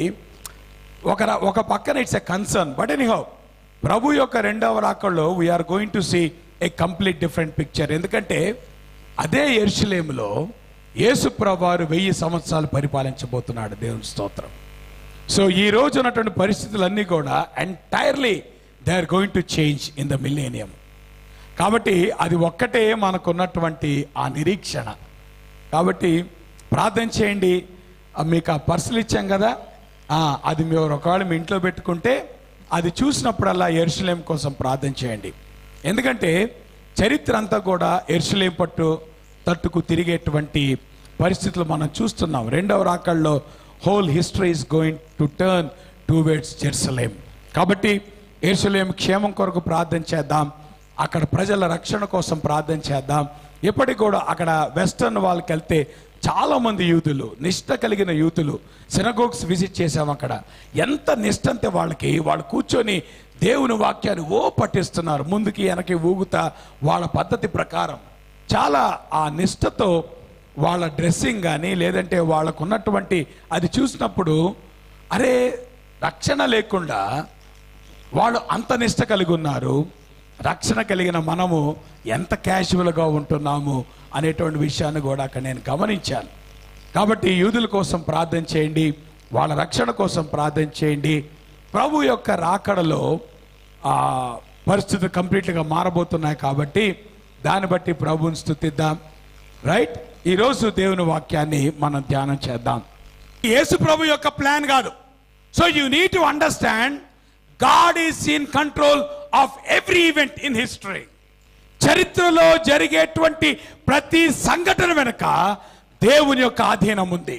ఒక ర- ఒక పక్కన it's a concern but any హౌ ప్రభు యొక్క రెండవ రాకల్లో we are going to see a complete different picture ఎందుకంటే అదే ఎర్షులేములో యేసు ప్రభువారు వెయ్యి సంవత్సరాలు పరిపాలించబోతున్నాడు దేవుని స్తోత్రం సో ఈ రోజు ఉన్నటువంటి పరిస్థితులన్నీ కూడా entirely they are going to change in the millennium కాబట్టి అది ఒక్కటే మనకున్నటువంటి ఆ నిరీక్షణ కాబట్టి ప్రార్థన చేయండి ఆ మీకు ఆ పర్సులు ఇచ్చాం కదా ఆ, అది మీరు ఒకవేళ మీ ఇంట్లో పెట్టుకుంటే అది చూసినప్పుడల్లా ఎరుసలేం కోసం ప్రార్థన చేయండి ఎందుకంటే చరిత్ర అంతా కూడా ఎరుసలేం పట్టు తట్టుకు తిరిగేటువంటి పరిస్థితులు మనం చూస్తున్నాం రెండవ రాకల్లో whole history is going to turn towards Jerusalem కాబట్టి ఎరుసలేం క్షేమం కొరకు ప్రార్థన చేద్దాం అక్కడ ప్రజల రక్షణ కోసం ప్రార్థన చేద్దాం ఇప్పటికి కూడా అక్కడ వెస్టర్న్ వాళ్ళకి వెళ్తే చాలా మంది యూతులు నిష్ట కలిగిన యూతులు సినగోగ్స్ విజిట్ చేసాం అక్కడ ఎంత నిష్ట అంటే వాళ్ళకి వాళ్ళు కూర్చొని దేవుని వాక్యాన్ని ఓ పట్టిస్తున్నారు ముందుకి వెనక్కి ఊగుతా వాళ్ళ పద్ధతి ప్రకారం చాలా ఆ నిష్టతో వాళ్ళ డ్రెస్సింగ్ కానీ లేదంటే వాళ్ళకు ఉన్నటువంటి అది చూసినప్పుడు అరే రక్షణ లేకుండా వాళ్ళు అంత నిష్ట కలిగి ఉన్నారు రక్షణ కలిగిన మనము ఎంత క్యాజువల్గా ఉంటున్నాము అనేటువంటి విషయాన్ని కూడా అక్కడ నేను గమనించాను కాబట్టి యూదుల కోసం ప్రార్థన చేయండి వాళ్ళ రక్షణ కోసం ప్రార్థన చేయండి ప్రభు యొక్క రాకడలో ఆ పరిస్థితులు కంప్లీట్గా మారబోతున్నాయి కాబట్టి దాన్ని బట్టి ప్రభువుని స్థుతిద్దాం రైట్ ఈరోజు దేవుని వాక్యాన్ని మనం ధ్యానం చేద్దాం యేసు ప్రభు యొక్క ప్లాన్ కాదు so you need to understand God is in control of every event in history చరిత్రలో జరిగేటువంటి ప్రతి సంఘటన వెనుక దేవుని యొక్క ఆధీనం ఉంది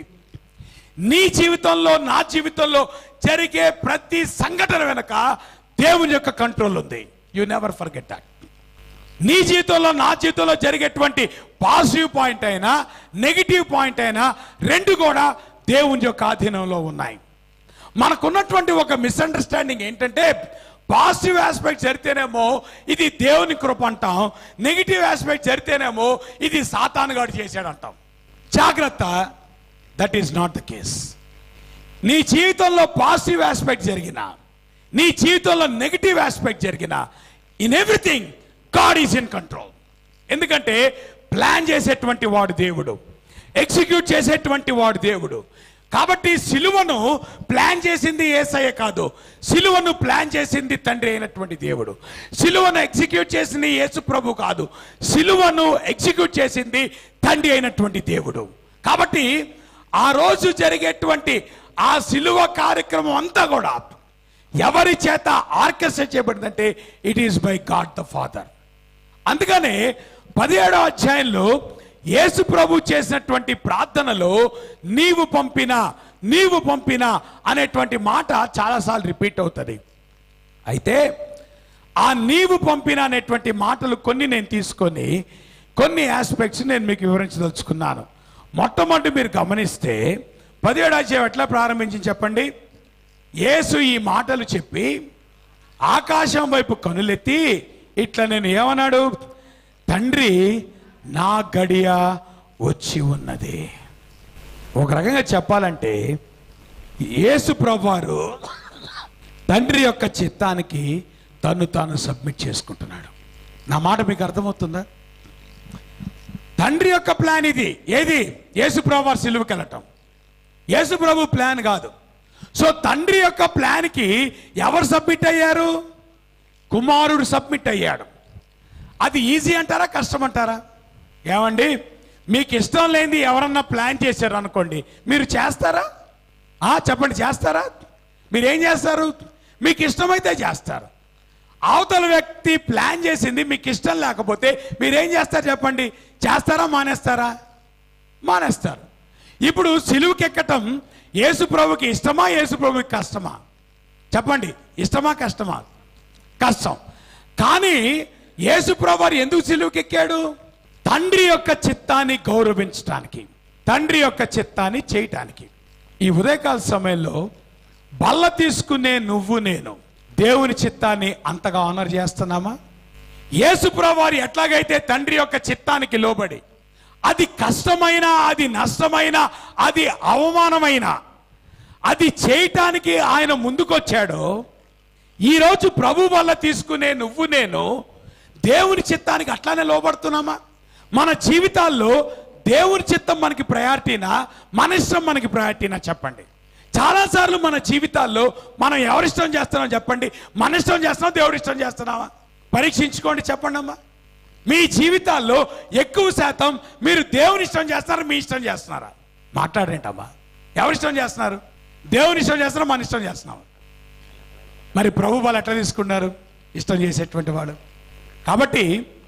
నీ జీవితంలో నా జీవితంలో జరిగే ప్రతి సంఘటన వెనుక దేవుని యొక్క కంట్రోల్ ఉంది యు నెవర్ ఫర్గెట్ దట్ నీ జీవితంలో నా జీవితంలో జరిగేటువంటి పాజిటివ్ పాయింట్ అయినా నెగిటివ్ పాయింట్ అయినా రెండు కూడా దేవుని యొక్క ఆధీనంలో ఉన్నాయి మనకున్నటువంటి ఒక మిస్అండర్స్టాండింగ్ ఏంటంటే పాజిటివ్ ఆస్పెక్ట్ జరితేనేమో ఇది దేవుని కృప అంటాం నెగిటివ్ ఆస్పెక్ట్ జరితేనేమో ఇది సాతానుగాడు చేశాడు అంటాం జాగ్రత్త that is not the case నీ జీవితంలో పాజిటివ్ ఆస్పెక్ట్ జరిగిన నీ జీవితంలో నెగిటివ్ ఆస్పెక్ట్ జరిగిన in everything God is in control ఎందుకంటే ప్లాన్ చేసేటువంటి వాడు దేవుడు ఎగ్జిక్యూట్ చేసేటువంటి వాడు దేవుడు కాబట్టి సిలువను ప్లాన్ చేసింది ఏసయ్య కాదు సిలువను ప్లాన్ చేసింది తండ్రి అయినటువంటి దేవుడు సిలువను ఎగ్జిక్యూట్ చేసింది యేసు ప్రభు కాదు సిలువను ఎగ్జిక్యూట్ చేసింది తండ్రి అయినటువంటి దేవుడు కాబట్టి ఆ రోజు జరిగేటువంటి ఆ సిలువ కార్యక్రమం అంతా కూడా ఎవరి చేత ఆర్కెస్ట్రా చేయబడిందంటే it is by God the father అందుకనే పదిహేడో అధ్యాయంలో యేసు ప్రభు చేసినటువంటి ప్రార్థనలో నీవు పంపిన నీవు పంపిన అనేటువంటి మాట చాలాసార్లు రిపీట్ అవుతుంది అయితే ఆ నీవు పంపిన అనేటువంటి మాటలు కొన్ని నేను తీసుకొని కొన్ని ఆస్పెక్ట్స్ నేను మీకు వివరించదలుచుకున్నాను మొట్టమొదటి మీరు గమనిస్తే పదిహేడు అధ్యాయం ఎట్లా ప్రారంభించి చెప్పండి యేసు ఈ మాటలు చెప్పి ఆకాశం వైపు కనులెత్తి ఇట్లా నేను ఏమన్నాడు తండ్రి నా గడియ వచ్చి ఉన్నది ఒక రకంగా చెప్పాలంటే యేసు ప్రభువారు తండ్రి యొక్క చిత్తానికి తను తాను సబ్మిట్ చేసుకుంటున్నాడు నా మాట మీకు అర్థమవుతుందా తండ్రి యొక్క ప్లాన్ ఇది ఏది యేసు ప్రభువారు సిలువకి వెళ్ళటం యేసు ప్రభు ప్లాన్ కాదు సో తండ్రి యొక్క ప్లాన్కి ఎవరు సబ్మిట్ అయ్యారు కుమారుడు సబ్మిట్ అయ్యాడు అది ఈజీ అంటారా కష్టం అంటారా ఏమండి మీకు ఇష్టం లేనిది ఎవరన్నా ప్లాన్ చేశారు అనుకోండి మీరు చేస్తారా ఆ, చెప్పండి చేస్తారా మీరు ఏం చేస్తారు మీకు ఇష్టమైతే చేస్తారు అవతల వ్యక్తి ప్లాన్ చేసింది మీకు ఇష్టం లేకపోతే మీరేం చేస్తారు చెప్పండి చేస్తారా మానేస్తారా మానేస్తారు ఇప్పుడు సిలువుకి ఎక్కటం యేసు ప్రభుకి ఇష్టమా యేసు ప్రభుకి కష్టమా చెప్పండి ఇష్టమా కష్టమా కష్టం కానీ యేసు ప్రభు ఎందుకు సిలువుకి ఎక్కాడు తండ్రి యొక్క చిత్తాన్ని గౌరవించడానికి తండ్రి యొక్క చిత్తాన్ని చేయటానికి ఈ ఉదయకాల సమయంలో బల్ల తీసుకునే నువ్వు నేను దేవుని చిత్తాన్ని అంతగా ఆనర్ చేస్తున్నామా యేసు వారు ఎట్లాగైతే తండ్రి యొక్క చిత్తానికి లోబడి అది కష్టమైన అది నష్టమైన అది అవమానమైన అది చేయటానికి ఆయన ముందుకొచ్చాడో ఈరోజు ప్రభు వల్ల తీసుకునే నువ్వు నేను దేవుని చిత్తానికి అట్లానే లోబడుతున్నామా మన జీవితాల్లో దేవుని చిత్తం మనకి ప్రయారిటీనా మన ఇష్టం మనకి ప్రయారిటీనా చెప్పండి చాలాసార్లు మన జీవితాల్లో మనం ఎవరిష్టం చేస్తున్నాం చెప్పండి మన ఇష్టం చేస్తున్నాం దేవుడి ఇష్టం చేస్తున్నావా పరీక్షించుకోండి చెప్పండి అమ్మా మీ జీవితాల్లో ఎక్కువ శాతం మీరు దేవుని ఇష్టం చేస్తున్నారా మీ ఇష్టం చేస్తున్నారా మాట్లాడేంటమ్మా ఎవరి ఇష్టం చేస్తున్నారు దేవుని ఇష్టం చేస్తున్నారా మన ఇష్టం చేస్తున్నావా మరి ప్రభు వాళ్ళు ఎట్లా తీసుకున్నారు ఇష్టం చేసేటువంటి వాడు కాబట్టి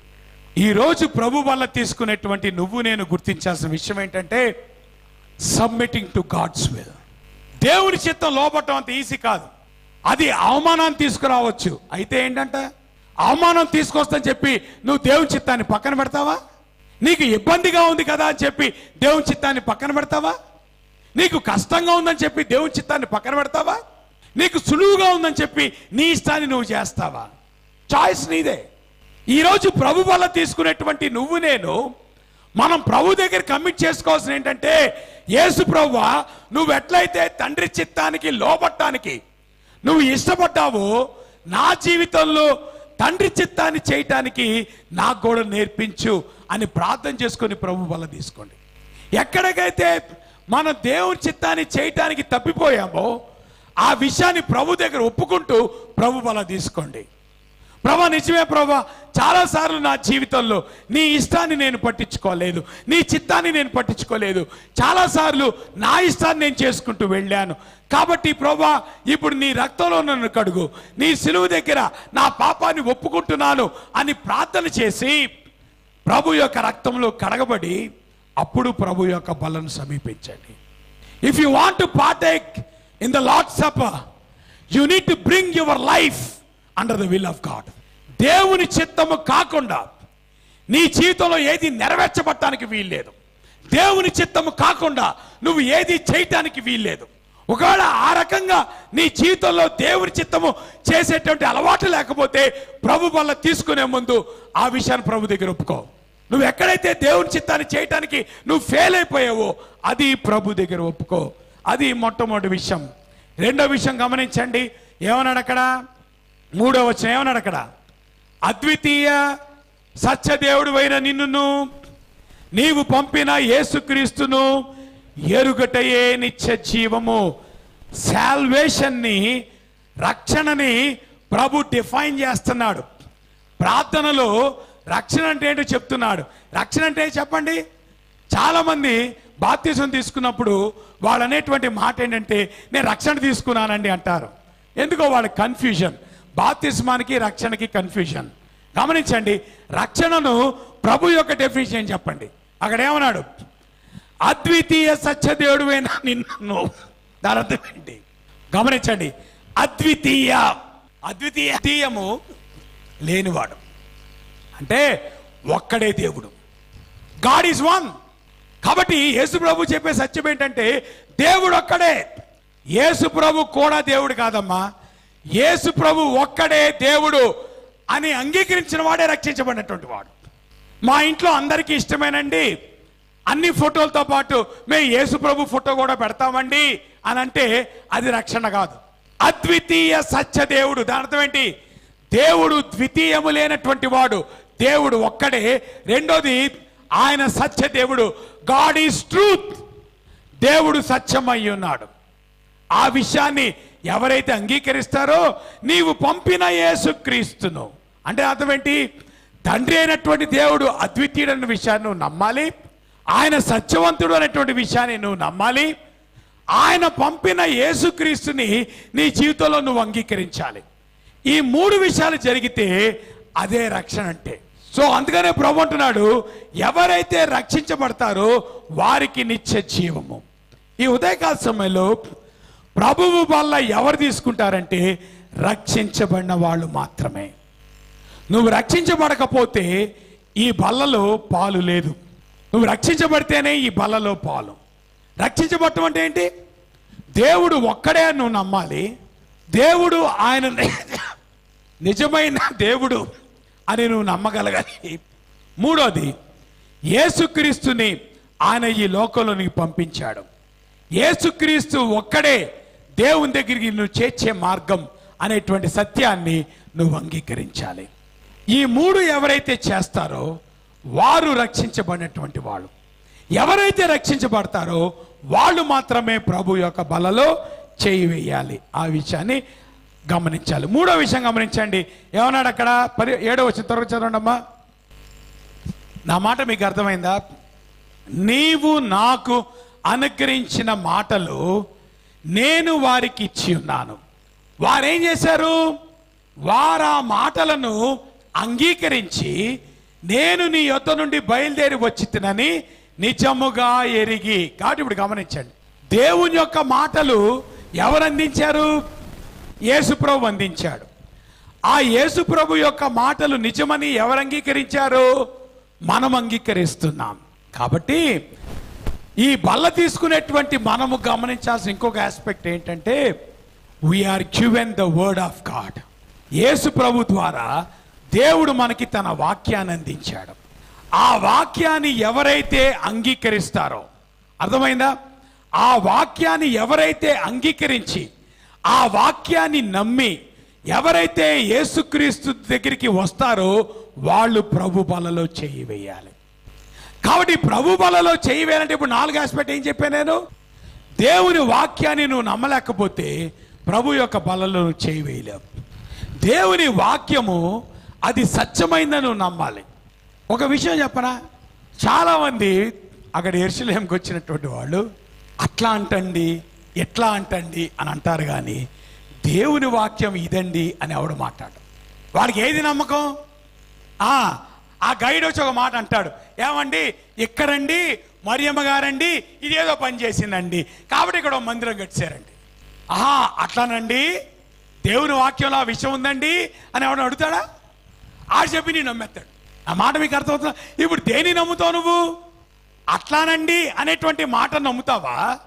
ఈరోజు ప్రభు వల్ల తీసుకునేటువంటి నువ్వు నేను గుర్తించాల్సిన విషయం ఏంటంటే సబ్మిటింగ్ టు గాడ్స్ విల్ దేవుని చిత్తం లోపటం అంత ఈజీ కాదు అది అవమానాన్ని తీసుకురావచ్చు అయితే ఏంటంట అవమానం తీసుకొస్తని చెప్పి నువ్వు దేవుని చిత్తాన్ని పక్కన పెడతావా నీకు ఇబ్బందిగా ఉంది కదా అని చెప్పి దేవుని చిత్తాన్ని పక్కన పెడతావా నీకు కష్టంగా ఉందని చెప్పి దేవుని చిత్తాన్ని పక్కన పెడతావా నీకు సులువుగా ఉందని చెప్పి నీ ఇష్టాన్ని నువ్వు చేస్తావా చాయిస్ నీదే ఈరోజు ప్రభు వల్ల తీసుకునేటువంటి నువ్వు నేను మనం ప్రభు దగ్గర కమిట్ చేసుకోవాల్సిన ఏంటంటే యేసు ప్రభువా నువ్వు ఎట్లయితే తండ్రి చిత్తానికి లోపట్టానికి నువ్వు ఇష్టపడ్డావో నా జీవితంలో తండ్రి చిత్తాన్ని చేయటానికి నాకు కూడా నేర్పించు అని ప్రార్థన చేసుకొని ప్రభు వల్ల తీసుకోండి ఎక్కడికైతే మన దేవుని చిత్తాన్ని చేయటానికి తప్పిపోయామో ఆ విషయాన్ని ప్రభు దగ్గర ఒప్పుకుంటూ ప్రభు వల్ల తీసుకోండి ప్రభా నిజమే ప్రభా చాలాసార్లు నా జీవితంలో నీ ఇష్టాన్ని నేను పట్టించుకోలేదు నీ చిత్తాన్ని నేను పట్టించుకోలేదు చాలాసార్లు నా ఇష్టాన్ని నేను చేసుకుంటూ వెళ్ళాను కాబట్టి ప్రభా ఇప్పుడు నీ రక్తంలో నన్ను కడుగు నీ సిలువు దగ్గర నా పాపాన్ని ఒప్పుకుంటున్నాను అని ప్రార్థన చేసి ప్రభు యొక్క రక్తంలో కడగబడి అప్పుడు ప్రభు యొక్క బలను సమీపించండి if you want to partake in the lord supper you need to bring your life under the will of God దేవుని చిత్తము కాకుండా నీ జీవితంలో ఏది నెరవేర్చబడటానికి వీల్లేదు దేవుని చిత్తము కాకుండా నువ్వు ఏది చేయటానికి వీల్లేదు ఒకవేళ ఆ రకంగా నీ జీవితంలో దేవుడి చిత్తము చేసేటువంటి అలవాటు లేకపోతే ప్రభు వల్ల తీసుకునే ముందు ఆ విషయాన్ని ప్రభు దగ్గర ఒప్పుకో నువ్వు ఎక్కడైతే దేవుని చిత్తాన్ని చేయటానికి నువ్వు ఫెయిల్ అయిపోయావో అది ప్రభు దగ్గర ఒప్పుకో అది మొట్టమొదటి విషయం రెండో విషయం గమనించండి ఏమన్నాడు అక్కడ మూడో వచ్చిన ఏమన్నాడు అక్కడ అద్వితీయ సత్యదేవుడు అయిన నిన్నును నీవు పంపిన యేసుక్రీస్తును ఎరుగటయే నిత్య జీవము శాల్వేషన్ని రక్షణని ప్రభు డిఫైన్ చేస్తున్నాడు ప్రార్థనలో రక్షణ అంటే ఏంటో చెప్తున్నాడు రక్షణ అంటే చెప్పండి చాలా మంది బాప్తిజం తీసుకున్నప్పుడు వాళ్ళు అనేటువంటి మాట ఏంటంటే నేను రక్షణ తీసుకున్నానండి అంటారు ఎందుకో వాళ్ళ కన్ఫ్యూజన్ బాప్తిస్మానికి రక్షణకి కన్ఫ్యూజన్ గమనించండి రక్షణను ప్రభు యొక్క డెఫినేషన్ చెప్పండి అక్కడ ఏమన్నాడు అద్వితీయ సత్యదేవుడువైన నిన్ను దాని అర్థం ఏంటి గమనించండి అద్వితీయ అద్వితీయ అద్వితీయము లేనివాడు అంటే ఒక్కడే దేవుడు గాడ్ ఈజ్ వన్ కాబట్టి యేసు ప్రభు చెప్పే సత్యం ఏంటంటే దేవుడు ఒక్కడే యేసు ప్రభు కూడా దేవుడు కాదమ్మా యేసు ప్రభు ఒక్కడే దేవుడు అని అంగీకరించిన వాడే రక్షించబడినటువంటి వాడు మా ఇంట్లో అందరికీ ఇష్టమేనండి అన్ని ఫోటోలతో పాటు మేము యేసు ప్రభు ఫోటో కూడా పెడతామండి అని అంటే అది రక్షణ కాదు అద్వితీయ సత్య దేవుడు దాని అర్థం ఏంటి దేవుడు ద్వితీయము లేనటువంటి వాడు దేవుడు ఒక్కడే రెండోది ఆయన సత్య దేవుడు గాడ్ ఈజ్ ట్రూత్ దేవుడు సత్యమై ఉన్నాడు ఆ విషయాన్ని ఎవరైతే అంగీకరిస్తారో నీవు పంపిన యేసుక్రీస్తును అంటే అర్థం ఏంటి తండ్రి అయినటువంటి దేవుడు అద్వితీయుడన్న విషయాన్ని నువ్వు నమ్మాలి ఆయన సత్యవంతుడు అనేటువంటి విషయాన్ని నువ్వు నమ్మాలి ఆయన పంపిన యేసుక్రీస్తుని నీ జీవితంలో నువ్వు అంగీకరించాలి ఈ మూడు విషయాలు జరిగితే అదే రక్షణ అంటే సో అందుకనే ప్రభు అంటున్నాడు ఎవరైతే రక్షించబడతారో వారికి నిత్య జీవము ఈ ఉదయకాల సమయంలో ప్రభువు వల్ల ఎవరు తీసుకుంటారంటే రక్షించబడిన వాళ్ళు మాత్రమే నువ్వు రక్షించబడకపోతే ఈ బల్లలో పాలు లేదు నువ్వు రక్షించబడితేనే ఈ బల్లలో పాలు రక్షించబడటం అంటే ఏంటి దేవుడు ఒక్కడే అని నువ్వు నమ్మాలి దేవుడు ఆయన నిజమైన దేవుడు అని నువ్వు నమ్మగలగాలి మూడోది యేసుక్రీస్తుని ఆయన ఈ లోకంలోనికి పంపించాడు యేసుక్రీస్తు ఒక్కడే దేవుని దగ్గరికి నువ్వు చేర్చే మార్గం అనేటువంటి సత్యాన్ని నువ్వు అంగీకరించాలి ఈ మూడు ఎవరైతే చేస్తారో వారు రక్షించబడినటువంటి వాళ్ళు ఎవరైతే రక్షించబడతారో వాళ్ళు మాత్రమే ప్రభు యొక్క బలలో చేయి వేయాలి ఆ విషయాన్ని గమనించాలి మూడో విషయం గమనించండి ఏమన్నాడు అక్కడ పది ఏడో వచ్చిన త్వరగా చదవండి అమ్మా నా మాట మీకు అర్థమైందా నీవు నాకు అనుగ్రహించిన మాటలు నేను వారికి ఇచ్చి ఉన్నాను వారేం చేశారు వారు ఆ మాటలను అంగీకరించి నేను నీ యొద్ద నుండి బయలుదేరి వచ్చి తినని నిజముగా ఎరిగి కాబట్టి ఇప్పుడు గమనించండి దేవుని యొక్క మాటలు ఎవరు అందించారు యేసుప్రభు అందించాడు ఆ యేసుప్రభు యొక్క మాటలు నిజమని ఎవరు అంగీకరించారు మనం అంగీకరిస్తున్నాం కాబట్టి ఈ బల్ల తీసుకునేటువంటి మనము గమనించాల్సిన ఇంకొక ఆస్పెక్ట్ ఏంటంటే we are given the word of God యేసు ప్రభు ద్వారా దేవుడు మనకి తన వాక్యాన్ని అందించాడు ఆ వాక్యాన్ని ఎవరైతే అంగీకరిస్తారో అర్థమైందా ఆ వాక్యాన్ని ఎవరైతే అంగీకరించి ఆ వాక్యాన్ని నమ్మి ఎవరైతే యేసుక్రీస్తు దగ్గరికి వస్తారో వాళ్ళు ప్రభు బలలో చేయి వేయాలి కాబట్టి ప్రభు బలలో చేయి వేయాలంటే ఇప్పుడు నాలుగు ఆస్పెక్ట్ ఏం చెప్పాను నేను దేవుని వాక్యాన్ని నువ్వు నమ్మలేకపోతే ప్రభు యొక్క బలలో నువ్వు చేయి వేయలేవు దేవుని వాక్యము అది సత్యమైందని నువ్వు నమ్మాలి ఒక విషయం చెప్పనా చాలామంది అక్కడ ఎరుసలేంకి వచ్చినటువంటి వాళ్ళు అట్లా అంటండి ఎట్లా అంటండి అని అంటారు కానీ దేవుని వాక్యం ఇదండి అని ఎవడు మాట్లాడు వాడికి ఏది నమ్మకం ఆ ఆ గైడ్ వచ్చి ఒక మాట అంటాడు ఏమండి ఇక్కడండి మరియమ్మ గారండి ఇదేదో పని చేసిందండి కాబట్టి ఇక్కడ ఒక మందిరం కట్టారండి ఆహా అట్లానండి దేవుని వాక్యంలో ఆ విషయం ఉందండి అని ఎవడు అడుగుతాడా ఆడు చెప్పి నేను నమ్మేస్తాడు ఆ మాట మీకు అర్థమవుతుందా ఇప్పుడు దేని నమ్ముతావు నువ్వు అట్లానండి అనేటువంటి మాట నమ్ముతావా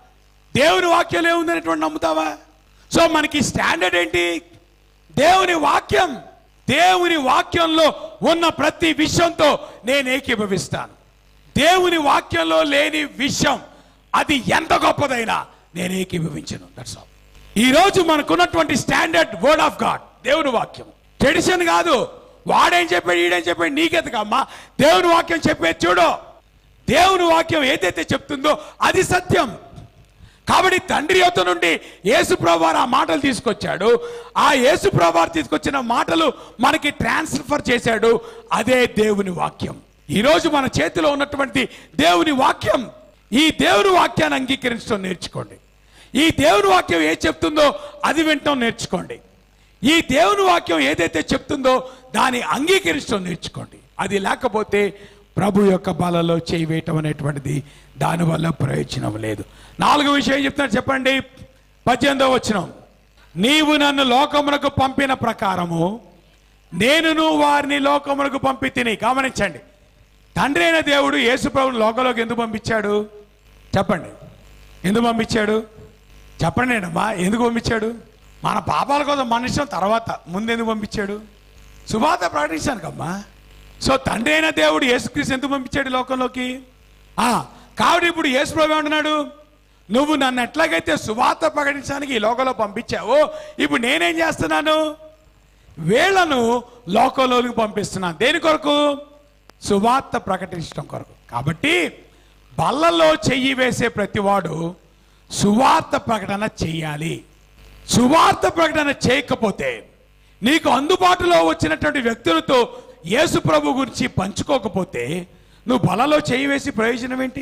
దేవుని వాక్యంలో ఏముందనేటువంటి నమ్ముతావా సో మనకి స్టాండర్డ్ ఏంటి దేవుని వాక్యం దేవుని వాక్యంలో ఉన్న ప్రతి విషయంతో నేను ఏకీభవిస్తాను దేవుని వాక్యంలో లేని విషయం అది ఎంత గొప్పదైనా నేను ఏకీభవించను దట్స్ ఆల్ ఈ రోజు మనకున్నటువంటి స్టాండర్డ్ వర్డ్ ఆఫ్ గాడ్ దేవుని వాక్యం ట్రెడిషన్ కాదు వాడేం చెప్పాడు ఈడేం చెప్పాడు నీకెందుకమ్మా దేవుని వాక్యం చెప్పేది చూడు దేవుని వాక్యం ఏదైతే చెప్తుందో అది సత్యం కాబట్టి తండ్రి యొద్ద నుండి యేసుప్రభు వారు ఆ మాటలు తీసుకొచ్చాడు ఆ యేసుప్రభు వారు తీసుకొచ్చిన మాటలు మనకి ట్రాన్స్ఫర్ చేశాడు అదే దేవుని వాక్యం ఈ రోజు మన చేతిలో ఉన్నటువంటి దేవుని వాక్యం ఈ దేవుని వాక్యాన్ని అంగీకరించడం నేర్చుకోండి ఈ దేవుని వాక్యం ఏ చెప్తుందో అది వినటం నేర్చుకోండి ఈ దేవుని వాక్యం ఏదైతే చెప్తుందో దాన్ని అంగీకరించడం నేర్చుకోండి అది లేకపోతే ప్రభు యొక్క బలలో చేయి వేయటం అనేటువంటిది దానివల్ల ప్రయోజనం లేదు నాలుగో విషయం చెప్తున్నారు చెప్పండి పద్దెనిమిదో వచ్చిన నీవు నన్ను లోకమునకు పంపిన ప్రకారము నేనును వారిని లోకమునకు పంపి తిని గమనించండి తండ్రి అయిన దేవుడు యేసుప్రభుని లోకంలోకి ఎందుకు పంపించాడు చెప్పండి ఎందుకు పంపించాడు చెప్పండి అమ్మా ఎందుకు పంపించాడు మన పాపాల కోసం మనుషం తర్వాత ముందు ఎందుకు పంపించాడు సువాత ప్రకటించానుకమ్మా సో తండ్రి అయిన దేవుడు యేసుక్రీస్తు ఎందుకు పంపించాడు ఈ లోకంలోకి ఆ, కాబట్టి ఇప్పుడు యేసు ప్రభు ఏమంటున్నాడు నువ్వు నన్ను ఎట్లాగైతే సువార్త ప్రకటించడానికి ఈ లోకంలో పంపించావో ఇప్పుడు నేనేం చేస్తున్నాను వీళ్ళను లోకంలోకి పంపిస్తున్నాను దేని కొరకు సువార్త ప్రకటించడం కొరకు కాబట్టి బల్లలో చెయ్యి వేసే ప్రతివాడు సువార్త ప్రకటన చెయ్యాలి సువార్త ప్రకటన చేయకపోతే నీకు అందుబాటులో వచ్చినటువంటి వ్యక్తులతో యేసు ప్రభు గురించి పంచుకోకపోతే నువ్వు బలలో చేయి వేసి ప్రయోజనం ఏంటి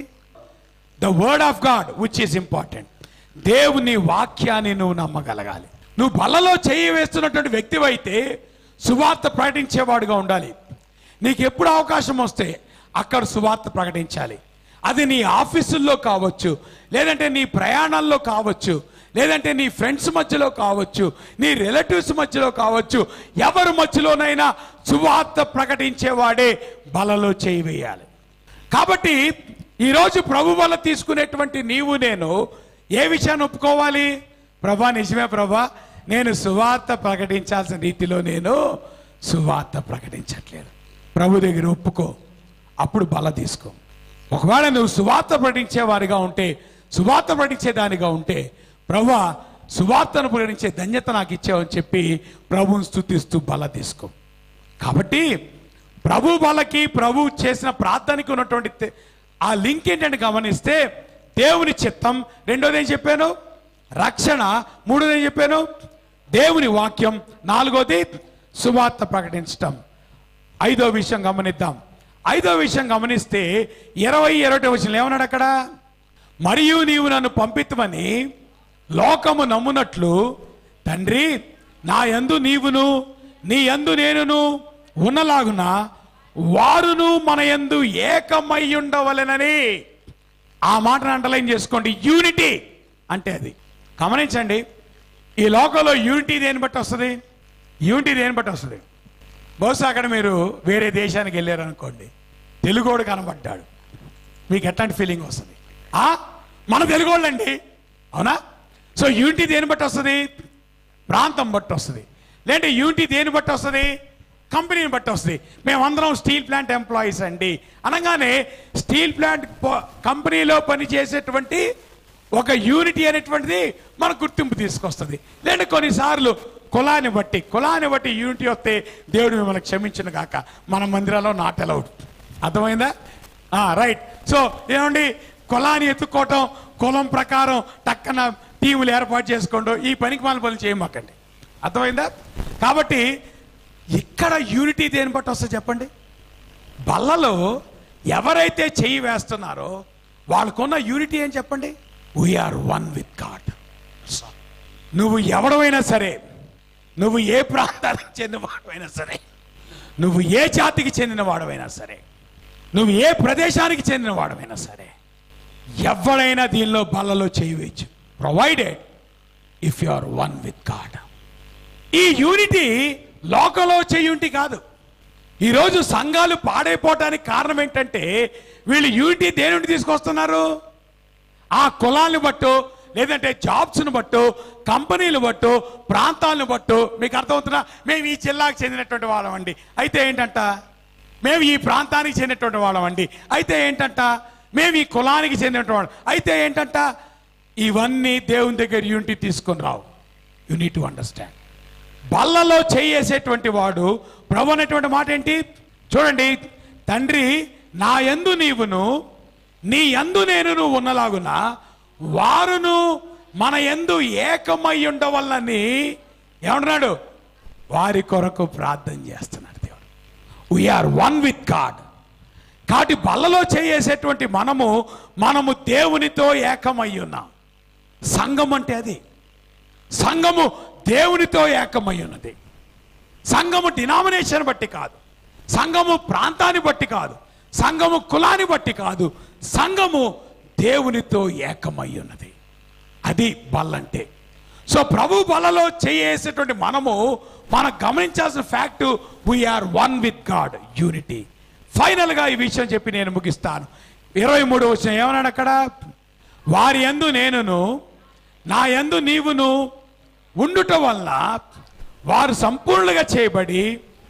the word of God which is important దేవుని వాక్యాన్ని నువ్వు నమ్మగలగాలి నువ్వు బలలో చేయి వేస్తున్నటువంటి వ్యక్తివైతే సువార్త ప్రకటించేవాడుగా ఉండాలి నీకు ఎప్పుడు అవకాశం వస్తే అక్కడ సువార్త ప్రకటించాలి అది నీ ఆఫీసుల్లో కావచ్చు లేదంటే నీ ప్రయాణాల్లో కావచ్చు లేదంటే నీ ఫ్రెండ్స్ మధ్యలో కావచ్చు నీ రిలేటివ్స్ మధ్యలో కావచ్చు ఎవరి మధ్యలోనైనా సువార్త ప్రకటించేవాడే బలలో చేయి వేయాలి కాబట్టి ఈరోజు ప్రభు వల్ల తీసుకునేటువంటి నీవు నేను ఏ విషయాన్ని ఒప్పుకోవాలి ప్రభా నిజమే ప్రభా నేను సువార్త ప్రకటించాల్సిన రీతిలో నేను సువార్త ప్రకటించట్లేదు ప్రభు దగ్గర ఒప్పుకో అప్పుడు బల తీసుకో ఒకవేళ నువ్వు సువార్త ప్రకటించే వారిగా ఉంటే సువార్త ప్రకటించే దానిగా ఉంటే ప్రభా సువార్తను ప్రకటించే ధన్యత నాకు ఇచ్చావని చెప్పి ప్రభువుని స్తుతిస్తూ బల తీసుకో కాబట్టి ప్రభు వాళ్ళకి ప్రభు చేసిన ప్రార్థనకి ఉన్నటువంటి తె- ఆ లింక్ ఏంటంటే గమనిస్తే దేవుని చిత్తం రెండోది ఏం చెప్పాను రక్షణ మూడోది ఏం చెప్పాను దేవుని వాక్యం నాలుగోది సువార్త ప్రకటించటం ఐదో విషయం గమనిద్దాం ఐదో విషయం గమనిస్తే ఇరవై ఇరవై విషయం ఏమన్నాడు అక్కడ మరియు నీవు నన్ను పంపిత్వని లోకము నమ్మునట్లు తండ్రి నా యందు నీవును నీ యందు నేనును ఉన్నలాగున వారును మన యందు ఏకమై ఉండవలెనని ఆ మాటను అండర్లైన్ చేసుకోండి యూనిటీ అంటే అది గమనించండి ఈ లోకంలో యూనిటీ దేని బట్టి వస్తుంది యూనిటీ దేని బట్టి వస్తుంది బహుశా అక్కడ మీరు వేరే దేశానికి వెళ్ళారు అనుకోండి తెలుగోడు కనబడ్డాడు మీకు ఎట్లాంటి ఫీలింగ్ వస్తుంది ఆ మన తెలుగోళ్ళండి అవునా సో యూనిటీ దేని బట్టి వస్తుంది ప్రాంతం బట్టి వస్తుంది లేదంటే యూనిటీ దేని బట్టి వస్తుంది కంపెనీని బట్టి వస్తుంది మేమందరం స్టీల్ ప్లాంట్ ఎంప్లాయీస్ అండి అనగానే స్టీల్ ప్లాంట్ ప- కంపెనీలో పనిచేసేటువంటి ఒక యూనిటీ అనేటువంటిది మన గుర్తింపు తీసుకొస్తుంది లేదంటే కొన్నిసార్లు కులాన్ని బట్టి కులాన్ని బట్టి యూనిటీ వస్తే దేవుడు మిమ్మల్ని క్షమించిన కాక మన మందిరాల్లో నాట్ అలౌడ్ అర్థమైందా రైట్ సో ఏమండి కులాన్ని ఎత్తుక్కోవటం కులం ప్రకారం టక్కన టీములు ఏర్పాటు చేసుకోండు ఈ పనికి మన పనులు చేయమాకండి అర్థమైందా కాబట్టి ఇక్కడ యూనిటీ దేని బట్టి వస్తుంది చెప్పండి బల్లలో ఎవరైతే చెయ్యి వేస్తున్నారో వాళ్ళకున్న యూనిటీ ఏం చెప్పండి వీఆర్ వన్ విత్ గాడ్ నువ్వు ఎవడమైనా సరే నువ్వు ఏ ప్రాంతానికి చెందిన వాడమైనా సరే నువ్వు ఏ జాతికి చెందిన వాడమైనా సరే నువ్వు ఏ ప్రదేశానికి చెందిన వాడమైనా సరే ఎవడైనా దీనిలో బల్లలో చేయవచ్చు provided if you are one with God ఈ యూనిటీ లోకంలో చేయుంటి కాదు ఈరోజు సంఘాలు పాడైపోవటానికి కారణం ఏంటంటే వీళ్ళు యూనిటీ దేని నుండి తీసుకొస్తున్నారు ఆ కులాన్ని బట్టో లేదంటే జాబ్స్ను బట్టు కంపెనీలు బట్టు ప్రాంతాలను బట్టు మీకు అర్థమవుతున్నా మేము ఈ జిల్లాకు చెందినటువంటి వాళ్ళం అండి అయితే ఏంటంట మేము ఈ ప్రాంతానికి చెందినటువంటి వాళ్ళం అండి అయితే ఏంటంట మేము ఈ కులానికి చెందినటువంటి వాళ్ళం అయితే ఏంటంట ఇవన్నీ దేవుని దగ్గర యూనిటీ తీసుకొని రావు యు నీడ్ టు అండర్స్టాండ్ బల్లలో చేయేసేటువంటి వాడు ప్రభు అనేటువంటి మాట ఏంటి చూడండి తండ్రి నా యందు నీవును నీ యందు నేను నువ్వు ఉన్నలాగున వారును మన యందు ఏకమై ఉండవల్లని ఏమంటున్నాడు వారి కొరకు ప్రార్థన చేస్తున్నాడు దేవుడు వీఆర్ వన్ విత్ గాడ్ కాబట్టి బల్లలో చేయేసేటువంటి మనము మనము దేవునితో ఏకమై ఉన్నాం సంఘం అంటే అది సంఘము దేవునితో ఏకమై ఉన్నది సంఘము డినామినేషన్ బట్టి కాదు సంఘము ప్రాంతాన్ని బట్టి కాదు సంఘము కులాన్ని బట్టి కాదు సంఘము దేవునితో ఏకమై ఉన్నది అది బల్లంటే సో ప్రభు బలలో చేసేటువంటి మనము మనం గమనించాల్సిన fact we are one with God unity ఫైనల్గా ఈ విషయం చెప్పి నేను ముగిస్తాను ఇరవై మూడు వచ్చిన ఏమన్నాడు అక్కడ వారి యందు నేనును నా యందు నీవును ఉండుట వలన వారు సంపూర్ణంగా చేయబడి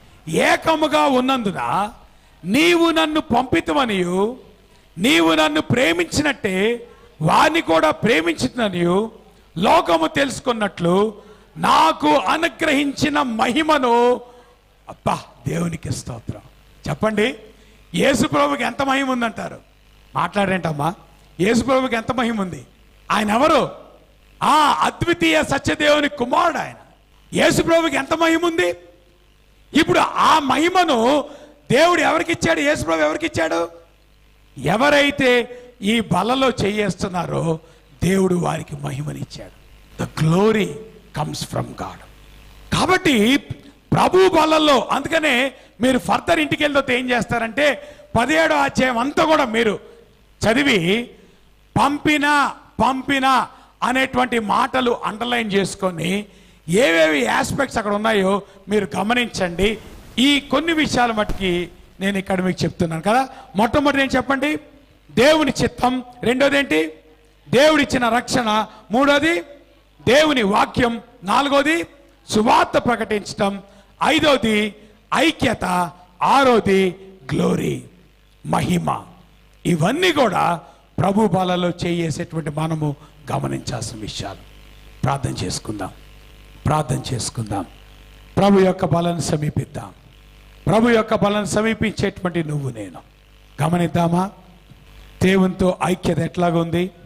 ఏకముగా ఉన్నందున నీవు నన్ను పంపితమనియు నీవు నన్ను ప్రేమించినట్టే వారిని కూడా ప్రేమించిననియు లోకము తెలుసుకున్నట్లు నాకు అనుగ్రహించిన మహిమను అబ్బా దేవునికి స్తోత్రం చెప్పండి యేసు ప్రభుకి ఎంత మహిమ ఉందంటారు మాట్లాడేంటమ్మా యేసు ప్రభుకి ఎంత మహిమ ఉంది ఆయన ఎవరు ఆ అద్వితీయ సత్యదేవుని కుమారుడు ఆయన యేసు ప్రభుకి ఎంత మహిమ ఉంది ఇప్పుడు ఆ మహిమను దేవుడు ఎవరికి ఇచ్చాడు యేసు ప్రభు ఎవరికి ఇచ్చాడు ఎవరైతే ఈ బలలో చేయేస్తున్నారో దేవుడు వారికి మహిమనిచ్చాడు the glory comes from God కాబట్టి ప్రభు బలలో అందుకనే మీరు ఫర్దర్ ఇంటికి వెళ్తే ఏం చేస్తారంటే పదిహేడో అధ్యాయం అంతా కూడా మీరు చదివి పంపిన పంపిన అనేటువంటి మాటలు అండర్లైన్ చేసుకొని ఏవేవి ఆస్పెక్ట్స్ అక్కడ ఉన్నాయో మీరు గమనించండి ఈ కొన్ని విషయాల మట్టుకి నేను ఇక్కడ మీకు చెప్తున్నాను కదా మొట్టమొదటి ఏం చెప్పండి దేవుని చిత్తం రెండోది ఏంటి దేవుడిచ్చిన రక్షణ మూడోది దేవుని వాక్యం నాలుగోది సువార్త ప్రకటించటం ఐదోది ఐక్యత ఆరోది గ్లోరీ మహిమ ఇవన్నీ కూడా ప్రభు బాలలో చేయేసేటువంటి మనము గమనించాల్సిన విషయాలు ప్రార్థన చేసుకుందాం ప్రార్థన చేసుకుందాం ప్రభు యొక్క బలను సమీపిద్దాం ప్రభు యొక్క బలను సమీపించేటువంటి నువ్వు నేను గమనిద్దామా దేవునితో ఐక్యత ఎట్లాగా ఉంది